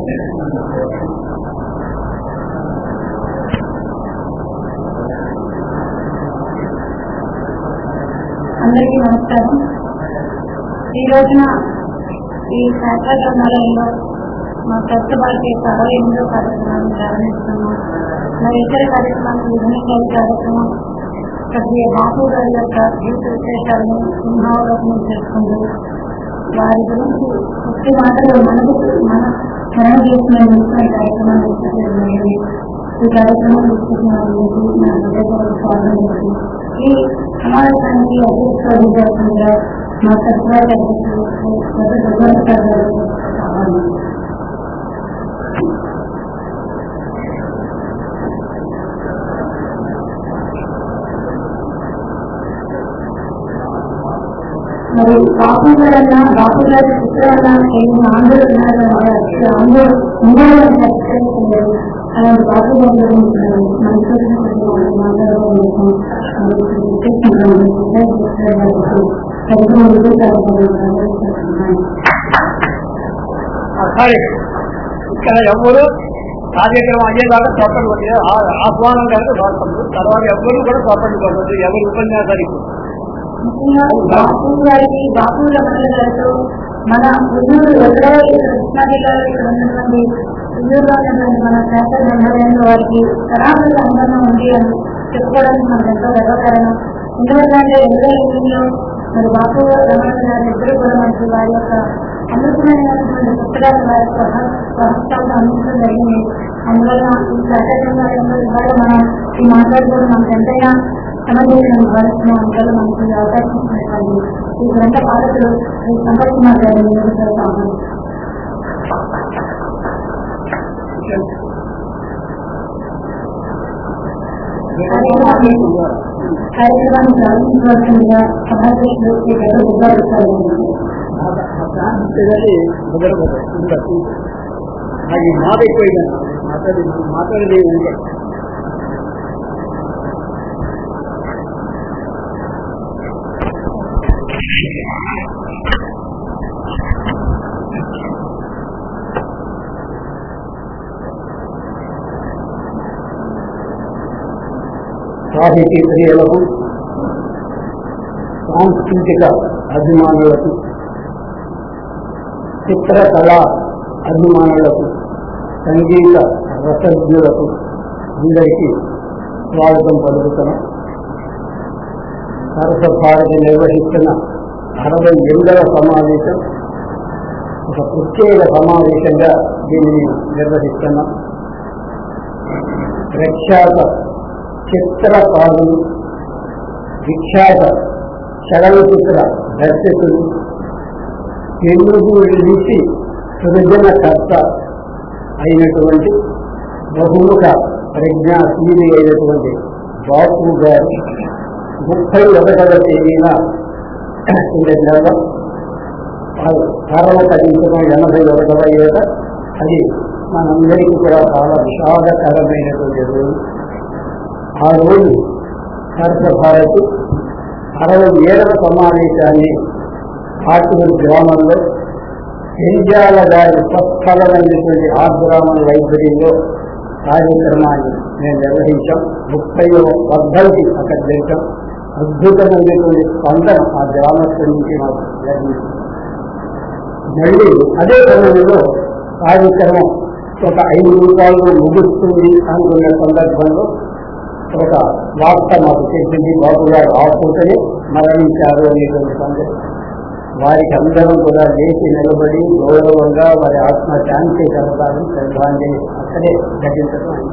అందరికీ నమస్కారం ఈ రోజున ఈ శాఖా గ్రంథాలయంలో మా స్వచ్ఛ భారత్ యొక్క అరవై ఎనిమిదో కార్యక్రమాన్ని ప్రారంభిస్తున్నాం మరి ఇతర కార్యక్రమాలు విభిన్న కార్యక్రమం ప్రతి బాపు గారి యొక్క జీవిత విశేషాలను సింహావలోకనం చేసుకుంటూ వారి గురించి ముఖ్య మాటలు మనకు మన స్మరణ చేసుకునే ముఖ్యమైన కార్యక్రమాన్ని తీసుకెళ్ళడం జరిగింది. ఈ కార్యక్రమం తీసుకున్నందుకు నా హృదయపూర్వక స్వాగతం చేసి ఈ సమావేశానికి అధ్యక్షులు విద్యార్థులుగా మా సత్వారి అధ్యక్షులు డాక్టర్ దుర్గాప్రసాద్ గారు ఆహ్వానం మరి బాపు గారన్నా బాపు గారి చిత్రాలన్నా ఎన్ని ఆందోళన ఉన్నారంటే ఆందోళన ఉండాలని ఖచ్చితంగా అలాంటి బాపు గారి గురించి మనసు మాట్లాడుకోవడం సరే ఇక్కడ ఎవరు కార్యక్రమం అయ్యేదాకా చప్పట్లు కొట్టి ఆహ్వానం కనుక చప్పట్లు తర్వాత ఎవరు కూడా చప్పట్లు కొట్టదు ఎవరు ఉపన్యాసానికి ముఖ్యంగా బాపు గారికి బాపు రమణ గారితో మన ఉయ్యూరు ఎక్కడో ఇక్కడ కృష్ణాది గారు ఇక్కడ ఉన్నటువంటి ఉయ్యూరులో ఉన్నటువంటి మన శాఖ గ్రంథాలయంలో వారికి తరాలకు అనుబంధం ఉంది అని చెప్పుకోవడానికి మనకు ఎంతో గర్వకారణం ఎందుకంటే రెండు వేల ఎనిమిదిలో మరి బాపు రమణ గారు ఇద్దరు కూడా మనకి వారి యొక్క అమృతమైనటువంటి పుస్తకాలు వారి యొక్క సహస్తాలను అందించడం జరిగింది అందువల్ల ఈ శాఖ గ్రంథాలయంలో ఇవాళ మనం ఈ మాట్లాడుకోవడం మనకు ఎంతైనా సమాజంలో భావిస్తున్నాం అందువల్ల మనకు ఈ అవకాశం ఇచ్చినటువంటి ఈ గ్రంథ పాలకులు ఈ సంపత్ కుమార్ గారిని నిలబెడతాము కార్యక్రమాన్ని ప్రారంభించవలసిందిగా సభాధ్యక్షులు శ్రీ గత దుర్గాప్రసాద్ అది మాట ఎక్కువైంది మాట్లాడి మాట్లాడేది ఉండే సాహితీ ప్రియులకు సాంస్కృతిక అభిమానులకు చిత్రకళ అభిమానులకు సంగీత రసజ్ఞులకు అందరికీ స్వాగతం పలుకుతున్నాం సరస భారతి నిర్వహిస్తున్న అరవై ఎనిమిదవ సమావేశం ఒక ప్రత్యేక సమావేశంగా దీనిని నిర్వహిస్తున్నాం ప్రఖ్యాత చిత్రకారులు విఖ్యాత చలనచిత్ర దర్శకులు తెలుగు నుంచి సృజనకర్త అయినటువంటి బహుముఖ ప్రజ్ఞాశీలి అయినటువంటి బాపు గారి ముప్పై ఒకటవ తేదీన ఈ నెలలో కారణ కదించడం ఎనభై ఒకటవ ఏట అది మనందరికీ కూడా చాలా విషాదకరమైనటువంటి రోజు ఆ రోజు భారత భారత్ అరవై ఏడవ సమావేశాన్ని ఆటూరు గ్రామంలో పెంజాల గారి స్వస్థలమైనటువంటి ఆ గ్రామం లైబ్రరీలో కార్యక్రమాన్ని మేము నిర్వహించాం ముప్పై వర్ధంతి అక్కడ చేశాం అద్భుతమైనటువంటి స్పందన ఆ గ్రామస్తుల నుంచి మాకు లభించింది మళ్ళీ అదే సమయంలో కార్యక్రమం ఒక ఐదు రూపాయలు ముగుస్తుంది అనుకున్న సందర్భంలో ఒక వార్త మాకు తెలిసింది బాబు గారు ఆపుతూనే మరణించారు అనేటువంటి సంగతి వారికి అందరం కూడా లేచి నిలబడి గౌరవంగా వారి ఆత్మ శాంతి కలగాలని శ్రద్ధాంజలి అక్కడే ఘటించడం అయింది.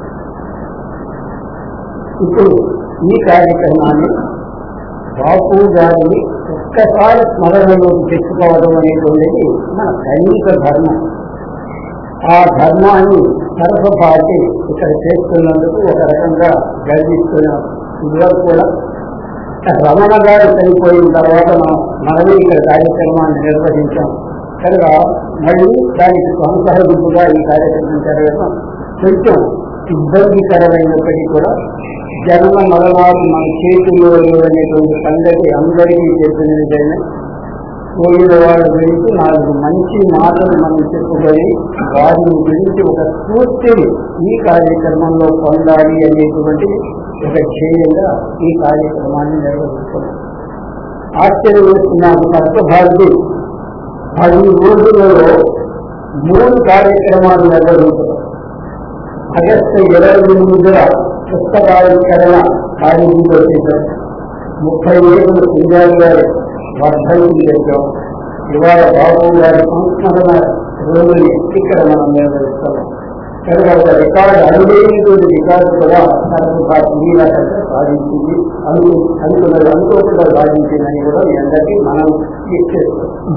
ఇప్పుడు ఈ కార్యక్రమాన్ని బాపు గారిని ఒక్కసారి స్మరణలోకి తెచ్చుకోవడం అనేటువంటిది మన కనీస ధర్మం ఆ ధర్మాన్ని సరసపాటి ఇక్కడ చేస్తున్నందుకు ఒక రకంగా గర్విస్తున్నాం ఇదివరకు కూడా రమణ గారు చనిపోయిన తర్వాత మనం మనమే ఇక్కడ కార్యక్రమాన్ని నిర్వహించాం కనుక మళ్ళీ దానికి కొనసాగింపుగా ఈ కార్యక్రమం జరగడం కొంచెం ఇబ్బందికరమైనప్పటికీ కూడా జన్మ మరణాలు మన చేతుల్లో లేవనేటువంటి సంగతి అందరికీ తెలిసిన విధంగా పోయిన వాళ్ళ గురించి నాలుగు మంచి మాటలు మనం చెప్పుకొని వారిని గురించి ఒక స్ఫూర్తిని ఈ కార్యక్రమంలో పొందాలి అనేటువంటి ఒక ధ్యేయంగా ఈ కార్యక్రమాన్ని నిర్వహిస్తున్నాం ఆశ్చర్యం వేస్తున్నాము సప్తభారతి పది రోజులలో మూడు కార్యక్రమాలు నిర్వహించడం ఆగస్టు ఇరవై ఎనిమిదిన పుస్తకావిష్కరణ కార్యక్రమంలో చేశాం ముప్పై ఏళ్ళు సింగారి గారి వర్ధంతి చేశాం ఇవాళ బాబు గారి సంస్మరణ రోజుని ఇక్కడ మనం నిర్వహిస్తున్నాం తర్వాత రికార్డు అడుగైనటువంటి రికార్డు కూడా సరస్వతి నీలకంటే సాధించింది అను అనుకున్నది అనుకోకుండా సాధించిందని కూడా మీ అందరికీ మనం ఇచ్చేస్తాం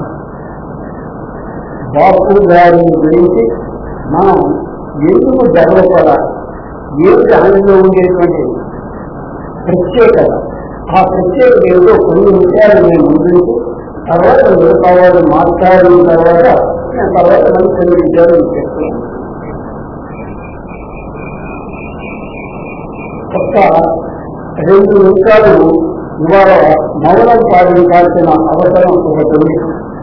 బాపు గారి గురించి మనం ఎందుకు గర్వపడాలి ఏమిటి ఆయనలో ఉండేటువంటి ప్రత్యేకత ఆ ప్రత్యేకత ఏమిటో కొన్ని విషయాలు నేను ముందుకు తర్వాత మిగతా వాళ్ళు మాట్లాడిన తర్వాత నేను తర్వాత మనం కొన్ని విషయాలు మీకు చెప్తున్నాను ఒక్క రెండు నిమిషాలు ఇవాళ మౌనం పాటించాల్సిన అవసరం ఒకటి ఉంది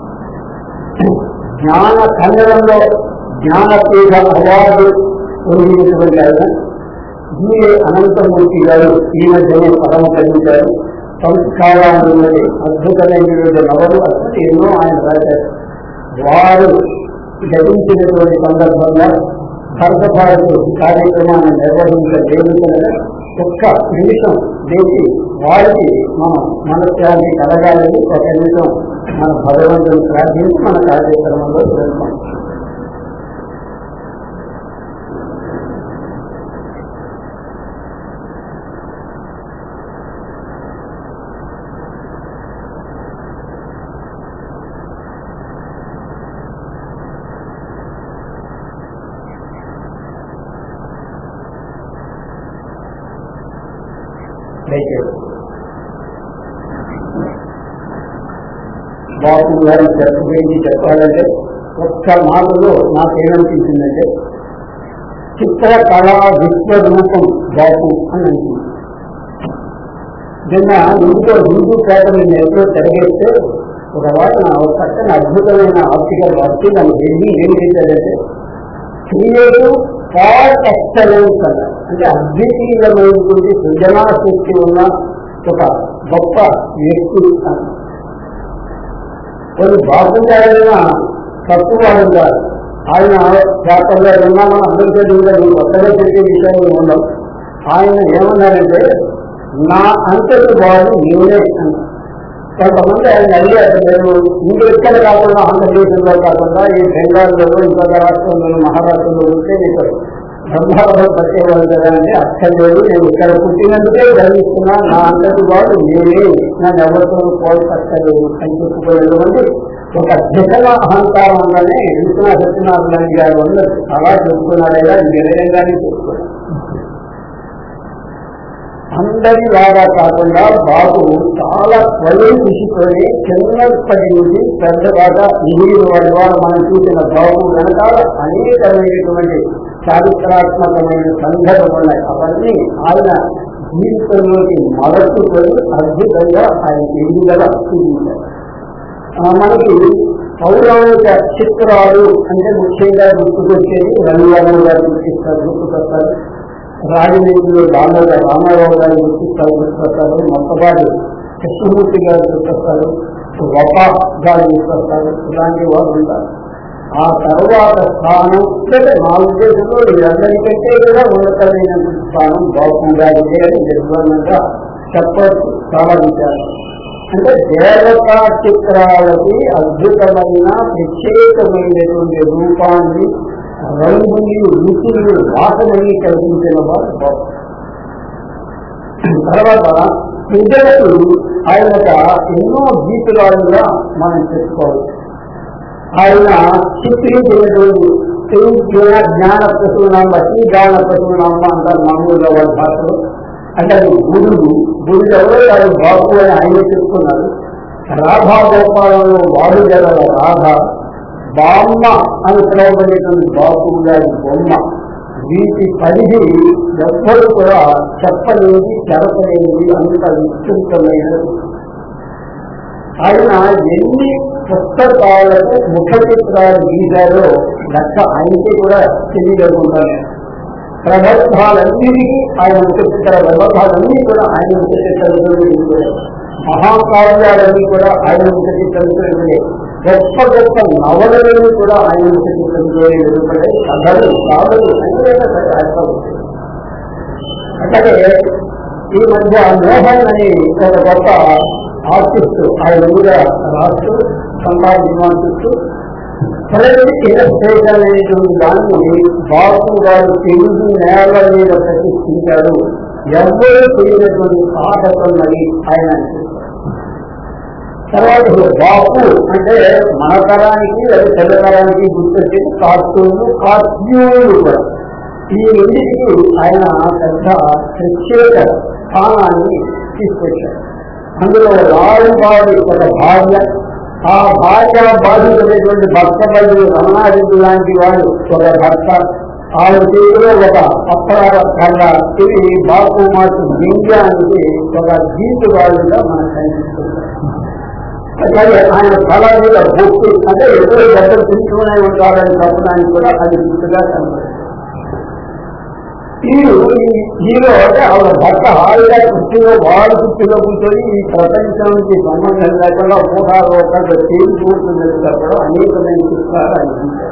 జ్ఞాన కన్నడంలో జ్ఞానపీఠ అవార్డు పొందినటువంటి ఆయన జీఏ అనంతమూర్తి గారు ఈ మధ్యనే పదం కలిగించారు సంస్కారాన్ని అద్భుతమైనటువంటి నవలు అసలు ఎన్నో ఆయన రాశారు వారు గతించినటువంటి సందర్భంగా భరతభారతి కార్యక్రమాన్ని నిర్వహించలేదుకనగా ఒక్క నిమిషం దేనికి వారికి మనం మనశ్శాంతి కలగాలని ఒక నిమిషం మన భగవంతుని ప్రార్థించి మన కార్యక్రమంలో వెళ్తాం దయచేసి బాబు గారి చెప్ప గురించి చెప్పాలంటే ఒక్క మాటలో నాకేమనిపించిందంటే చిత్రకళా విశ్వరూపం బాపు అని అనిపించింది నిన్న ఇంట్లో హిందూ పేపర్ నేను ఎప్పుడో తిరగేస్తే ఒక వాటిన ఒక చక్కని అద్భుతమైన ఆర్టికల్ వచ్చి నన్ను వెళ్ళి ఏం చేశాడంటే క్రియేటివ్ ఫార్ ఎక్సలెన్స్ అన్న అంటే అద్వితీయమైనటువంటి సృజనాశక్తి ఉన్న ఒక గొప్ప వ్యక్తి అని కొన్ని బాగుంటారైనా తప్పు వాడు కాదు ఆయన పేపర్లో విన్నామా అందరికీ ఇంకా నేను కొత్తగా చెప్పే విషయాలు ఉండవు ఆయన ఏమన్నారంటే నా అంతటి వాడు నేనే అన్నారు కొంతమంది ఆయన అడిగారు నేను ఇంకెక్కడ కాకుండా ఆంధ్రప్రదేశ్లో కాకుండా ఈ బెంగాల్లో ఇంకా రాష్ట్రంలో మహారాష్ట్రలో ఉంటే నీకు బ్రహ్మాండం పట్టేవాళ్ళు కదా అంటే అక్కర్లేదు నేను ఇక్కడ పుట్టినందుకే గర్విస్తున్నా నా అంతటి వాడు నేనే నన్ను ఎవరితో పోల్చక్కర్లేదు అని చెప్పుకునేటువంటి ఒక దిశల అహంకారం వల్లనే విశ్వనాథ సత్యనారాయణ గారు వల్ల అలా చెప్పుకున్నాడేగా నిర్ణయంగానే చెప్పుకున్నాడు అందరి లాగా కాకుండా బాబు చాలా స్వయం కృషితోనే చిన్నప్పటి నుంచి పెద్దలాగా నీరు వాడి వారు మనం చూసిన బాబు వెనకాల అనేకమైనటువంటి చారిత్రాత్మకమైన సందర్భం ఉన్నాయి అవన్నీ ఆయన జీవితంలోకి మరచుకొని అద్భుతంగా ఆయన ఎదుగుదల చూపించారు మనకి పౌరాణిక చిత్రాలు అంటే ముఖ్యంగా గుర్తుకొచ్చేది రంగారావు గారు గుర్తిస్తారు గుర్తుకొస్తారు రాజనీతిలో దామోదర రామారావు గారు గుర్తిస్తారు గుర్తుకొస్తారు మొత్తపాటి కృష్ణమూర్తి గారు గుర్తొస్తారు వప గారు గుర్తొస్తారు ఇలాంటి వారు ఉంటారు ఆ తర్వాత స్థానం అంటే నా ఉద్దేశంలో వీరందరికంటే కూడా ఉన్నతమైన స్థానం బాపు గారిదే అని నిర్మాణంగా చెప్పచ్చు చాలా విచారం అంటే దేవతా చిత్రాలకి అద్భుతమైన ప్రత్యేకమైనటువంటి రూపాన్ని రంగుని రుచులు వాసనని కల్పించిన వారు బాబు తర్వాత ప్రజలకు ఆయన ఎన్నో గీతులాలుగా మనం చెప్పుకోవచ్చు ఆయన చిత్రించినటువంటి జ్ఞాన జ్ఞాన ప్రసూనాంబ శ్రీ జ్ఞాన ప్రసూనాంబ అంటారు మామూలుగా వాళ్ళ భాషలో అంటే అది గురుడు గురుడు ఎవరో వాడు బాబు అని ఆయన చెప్పుకున్నారు రాధా గోపాలంలో వాడు గల రాధ బామ్మ అని పిలువబడేటువంటి బాపు గారి బొమ్మ వీటి పరిధి ఎవ్వరు కూడా చెప్పలేనిది చెరపలేనిది అంత విస్తృతమైనది ఆయన ఎన్ని పుస్తకాలకు ముఖ చిత్రాలు గీశారో లెక్క ఆయనకి కూడా తెలియగలుగుతాను ప్రబంధాలన్నిటికీ ఆయన ముఖ చిత్ర ప్రబంధాలన్నీ కూడా ఆయన ముఖ చిత్రాలు మహాకావ్యాలన్నీ కూడా ఆయన ముఖ చిత్రాలు గొప్ప గొప్ప నవలలను కూడా ఆయన ముఖ చిత్రంలో వెలుపడే కథలు కావలు అనేక రకాలు అట్లాగే ఈ మధ్య మోహన్ అని ఒక గొప్ప ఆర్టిస్ట్ ఆయన కూడా రాస్తూ సంపాదించు ప్రజలకి ఇలస్ట్రేషన్ అనేటువంటి దాన్ని బాబు గారు తెలుగు నేల మీద ప్రతిష్ఠించారు ఎవరు చేయనటువంటి సాహసమని ఆయన తర్వాత బాపు అంటే మన తరానికి అది పెద్ద తరానికి గుర్తొచ్చేది కార్టూన్లు కార్టూన్లు కూడా ఈ రెండింటికి ఆయన పెద్ద ప్రత్యేక స్థానాన్ని తీసుకొచ్చారు అందులో రాజుబాడి ఒక భార్య ఆ భార్య బాధితులైనటువంటి భర్త బదులు రమణారెడ్డి లాంటి వాడు ఒక భర్త ఆవిడ చేతిలో ఒక అప్పడాల కళ్ళ ఇది బాపు మాకు గింజానికి ఒక గీతు వాళ్ళుగా మనకు కనిపిస్తుంది అలాగే ఆయన తల మీద బొక్కు అంటే ఎదురు గడ్డలు తింటూనే ఉంటారని చెప్పడానికి కూడా అది గుర్తుగా కనబడుతుంది ఈ హీరో అంటే ఆవిడ భర్త హాయిగా కుర్చీలో వాడు కుర్చీలో కూర్చొని ఈ ప్రపంచానికి సంబంధం లేకుండా ఊహాలోకంగా తేలిపోతుందని చెప్పడం అనేకమైన చిత్రాలు అనిపించారు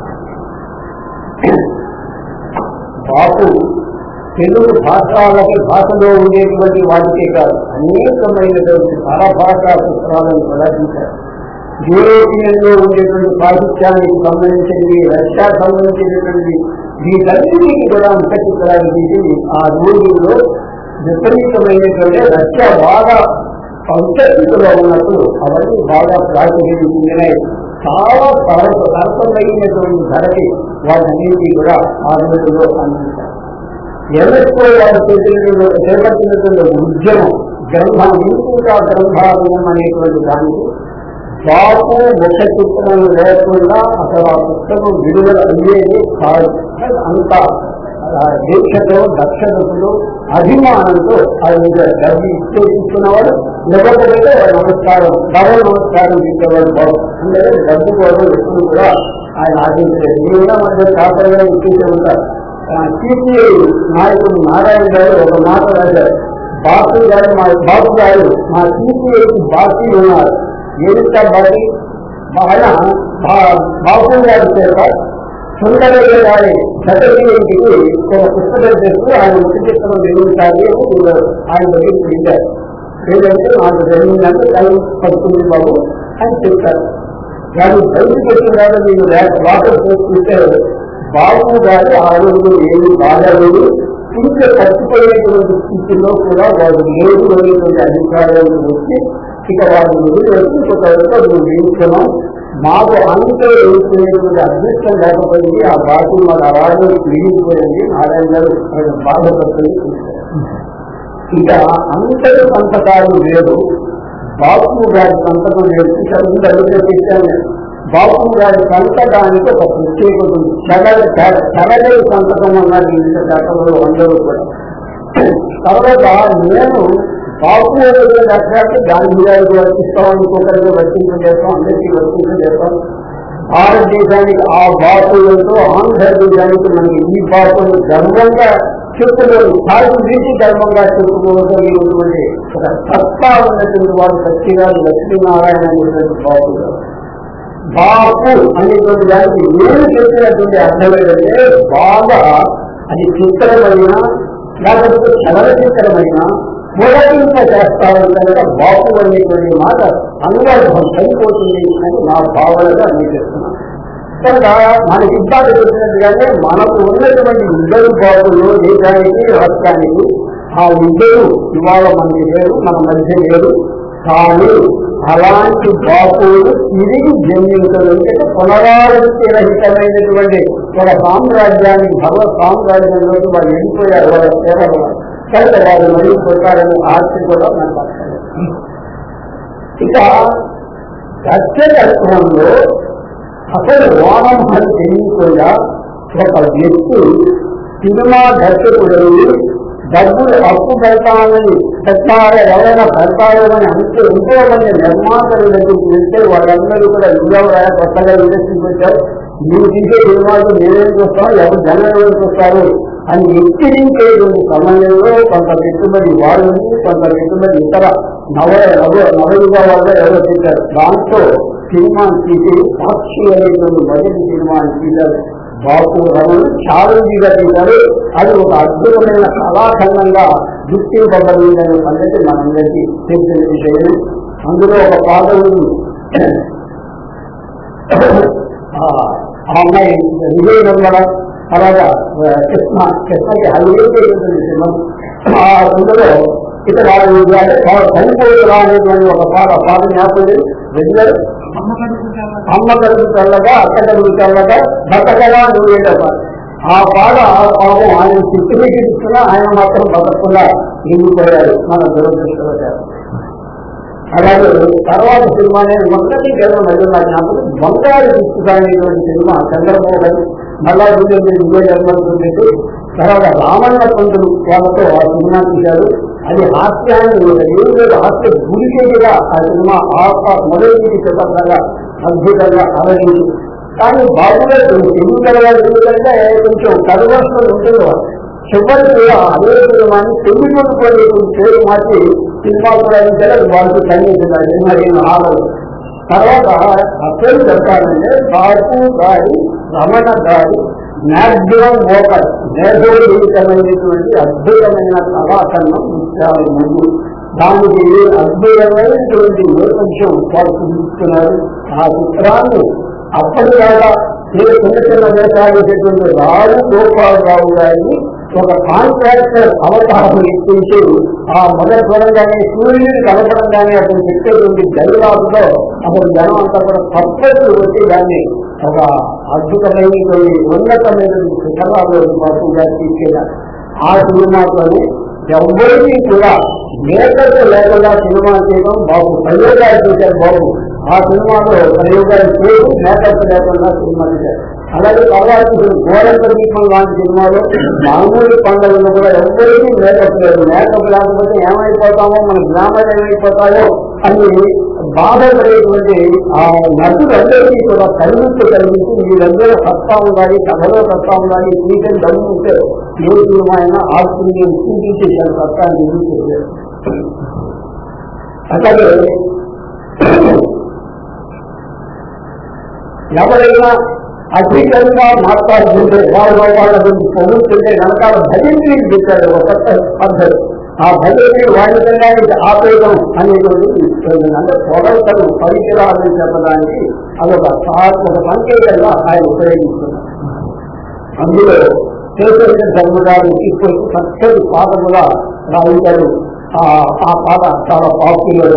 బాపు తెలుగు భాషలకి భాషలో ఉండేటువంటి వాటికే కాదు అనేకమైనటువంటి పరభాషా చిత్రాలను ప్రదర్శించారు యూరోపియన్లో ఉండేటువంటి సాహిత్యానికి సంబంధించినవి రష్యా సంబంధించినటువంటి వీటన్నిటికీ కూడా ముఖ చిత్రాలు తీసి ఆ రోజుల్లో విపరీతమైనటువంటి రష్యా బాగా సంచరితులో ఉన్నప్పుడు అవన్నీ బాగా ప్రాచుర్యం చెందినాయి చాలా సరస సరసమైనటువంటి ధరకి వాటన్నిటి కూడా ఆ రోజుల్లో అందించారు ఎవరికో వారు చేసినటువంటి చేపట్టినటువంటి ఉద్యమం గ్రంథం ఇంకా గ్రంథాలయం అనేటువంటి దానికి బాపు ముఖ చిత్రం లేకుండా అసలు ఆ పుస్తకం విడుదల అయ్యేది కాదు అంత దీక్షతో దక్షతలు అభిమానంతో ఆయన డబ్బు ఇచ్చే తీసుకున్నవాడు లేకపోతే వాడు నమస్కారం డబల్ నమస్కారం ఇచ్చేవాడు బాబు అంటే డబ్బు కోసం ఎప్పుడు కూడా ఆయన ఆశించలేదు ఈ కూడా మధ్య శాస్త్రంగా ఇచ్చేసే ఉంటారు సిపిఐ నాయకుడు నారాయణ గారు ఒక మాట రాశారు బాపు గారు మా బాపు గారు మా సిపిఐకి బాకీ ఉన్నారు ఏమిటా బాకీ ఆయన బాపు గారి చేత సుందరయ్య గారి సతీకి ఒక పుస్తకం చేస్తూ ఆయన ముఖ్య చిత్రం నిర్మించాలి అని ఆయన దగ్గరికి వెళ్ళారు లేదంటే నాకు జరిగిందంటే టైం పడుతుంది బాబు అని చెప్తారు కానీ బయటకు వచ్చిన మీరు వాటర్ చేసుకుంటే బాబు గారు ఆ రోజు ఏమి బాగాలేదు ఇంకా చచ్చిపోయేటువంటి స్థితిలో కూడా వాడు లేదు అనేటువంటి అధికారులు వచ్చి ఇక వారిని వదిలేసి ఇంకొక నువ్వు వేయించడం మాకు అంతే వేసుకునేటువంటి అదృష్టం లేకపోయింది ఆ బాధ్యత మాకు అలాగే మిగిలిపోయింది నారాయణ గారు బాధపడుతుంది ఇక అంతటి సంతకాలు లేదు బాపు గారి సంతకం లేదు ఇక ముందు అడిగితే చెప్పాను బాపు గారి సంతకానికి ఒక ప్రత్యేకత ఉంది చగల చగలే సంతకం అన్నారు ఈ చట్టంలో అందరూ కూడా తర్వాత నేను బాపు లక్ష్యానికి గాంధీ గారికి వర్తిస్తాం ఇంకొకరికి వర్తింపజేస్తాం అందరికీ వర్తింపజేస్తాం భారతదేశానికి ఆ బాపులతో ఆంధ్రదేశానికి మనకి ఈ బాపులు గర్వంగా చెప్పుకోరు స్థాయి వీటి గర్వంగా చెప్పుకోగలిగినటువంటి ఒక సత్తా ఉన్నటువంటి వాడు సత్యగారు లక్ష్మీనారాయణ అనేటువంటి బాపు గారు బాపు అనేటువంటి దానికి నేను చెప్పినటువంటి అర్థం ఏంటంటే బాగా అది చిత్రమైన లేకపోతే చలనచిత్రమైన మొదటింత చేస్తామని కనుక బాపు అనేటువంటి మాట అనువాదం సరిపోతుంది అని నా భావనగా అనిపిస్తున్నాను కనుక మనకి ఇబ్బంది చెప్పినట్టుగానే మనకు ఉన్నటువంటి ఇద్దరు బాబులు దేశానికి రాష్ట్రానికి ఆ ఇద్దరు ఇవాళ మనకి లేరు మన మధ్య లేరు కానీ అలాంటి బాపులు తిరిగి జన్మించడంటే పునరావృత్తి రహితమైనటువంటి ఒక సామ్రాజ్యాన్ని భగవ సామ్రాజ్యంలోకి వాళ్ళు వెళ్ళిపోయారు వాళ్ళ సేవలు కనుక వాళ్ళు వెళ్ళిపోతారని ఆస్తి కూడా మనకు అర్థం ఇక సత్యతత్వంలో అసలు వామం అని తెలియకుండా ఒక వ్యక్తి సినిమా దర్శకుడు డబ్బులు అప్పు పెడతామని పెడతారో ఎవరైనా పెడతారో అని అంటే ఎంతో మంది నిర్మాతలు దగ్గరికి వెళ్తే వాళ్ళందరూ కూడా ఇండియాలో కొత్తగా ఇండస్ట్రీకి వచ్చారు మీరు తీసే సినిమాలు మేమేం చూస్తాం ఎవరు జనం ఎవరు చూస్తారు అని ఎక్కిరించేటువంటి సమయంలో కొంత పెట్టుబడి వాళ్ళు కొంత పెట్టుబడి ఇతర నవ నవ నవయుగ వాళ్ళు ఎవరో తీశారు దాంతో సినిమాని తీసి సాక్షి అనేటువంటి మొదటి సినిమాని తీశారు బాపు రమణ ఛాలెంజ్గా తీశారు అది ఒక అద్భుతమైన కళాఖండంగా గుర్తింపబడిందనే సంగతి మనందరికీ తెలిసిన విషయం అందులో ఒక పాట ఉంది ఆ ఆ అమ్మాయి విజయ నిర్మల అలాగా ఆ, కృష్ణ కృష్ణకి హైవేటువంటి సినిమా ఆ అందులో ఇక్కడ చనిపోతురా అనేటువంటి ఒక పాట పాట జ్ఞాపకం రెగ్యులర్ అమ్మ కడుపు చల్లగా అత్త కడుపు చల్లగా బతకగా నువ్వేట ఆ పాట పాపం ఆయన చిత్తులకి ఇస్తున్నా ఆయన మాత్రం బతకకుండా నిండిపోయారు మన దురదృష్టవశాలు అలాగే తర్వాత సినిమా నేను మొదటి కేవలం మధ్య నా జ్ఞాపకం బంగారు తీసుకునేటువంటి సినిమా చంద్రబాబు మళ్ళా చూడండి విజయ జన్మలు తర్వాత రామన్న పంతులు వాళ్ళతో ఆ సినిమా తీశారు అది హాస్యాన్ని ఏదో హాస్య గురికేదిగా ఆ సినిమా ఆ మొదటి చెప్పగా అద్భుతంగా ఆలోచించి కానీ బాబుగా తెలుగు కలగాలి ఎందుకంటే కొంచెం కలవర్షం ఉంటుంది చివరి కూడా అదే సినిమాని తెలుగు కొన్ని పేరు మార్చి సినిమా కూడా ఇచ్చారు వాళ్ళకి సంగీతున్నారు మరి ఆలోచన తర్వాత అసలు చెప్పాలంటే బాపు గారి రమణ గారి మ్యాక్సిమం ఓకర్ మేధోదీకమైనటువంటి అద్భుతమైన కళాఖండం ముత్యాలు ముందు దానికి అద్భుతమైనటువంటి నేపథ్యం వారు చూపిస్తున్నారు ఆ చిత్రాన్ని అప్పటిదాకా నేను చిన్న చిన్న వేషాలు చేసేటువంటి రావు గోపాలరావు గారిని ఒక కాంట్రాక్టర్ అవతారం ఇప్పించి ఆ మొదటి చూడంగానే సూర్యుడు కనపడంగానే అతను చెప్పేటువంటి డైలాగ్లో అసలు జనం అంతా కూడా పద్ధతులు వచ్చి దాన్ని ఒక అద్భుతమైనటువంటి ఉన్నతమైనటువంటి శిఖరాలు పాటు గారు తీసుకెళ్ళారు ఆ సినిమాలోనే ఎవరికీ కూడా మేకర్స్ లేకుండా సినిమా చేయడం బాబు ప్రయోగాలు చేశారు బాబు ఆ సినిమాలో ప్రయోగాలు చేయడం మేకర్స్ లేకుండా సినిమా చేశారు అలాగే తర్వాత ఇప్పుడు గోడంత దీపం లాంటి సినిమాలో మామూలు పండుగలు కూడా ఎవరికీ మేకప్ లేదు మేకప్ లేకపోతే ఏమైపోతామో మన గ్రామాలు ఏమైపోతాయో అని బాధపడేటువంటి ఆ నటులందరికీ కూడా కలిగించి కలిగించి మీ దగ్గర సత్తా ఉండాలి కథలో సత్తా ఉండాలి సీజన్ డబ్బు ఉంటే ఏ సినిమా అయినా ఆస్తుని చూపించేసారు సత్తా నిరూపించారు అలాగే ఎవరైనా అధికంగా మాట్లాడుతుంటే వాళ్ళ వాళ్ళ గురించి పొగుడుతుంటే వెనకాల భజంత్రి పెట్టారు ఒక కొత్త పద్ధతి ఆ భజంత్రి వాణిజ్యంగా ఇది ఆపేయడం అనేటువంటి అంటే పొగడతలు పరికరాలను చెప్పడానికి అదొక సా- ఒక సంకేతంగా ఆయన ఉపయోగిస్తున్నారు అందులో కేసరి ధర్మ గారు తీసుకొని చక్కటి పాట కూడా రాయించారు ఆ ఆ పాట చాలా పాపులర్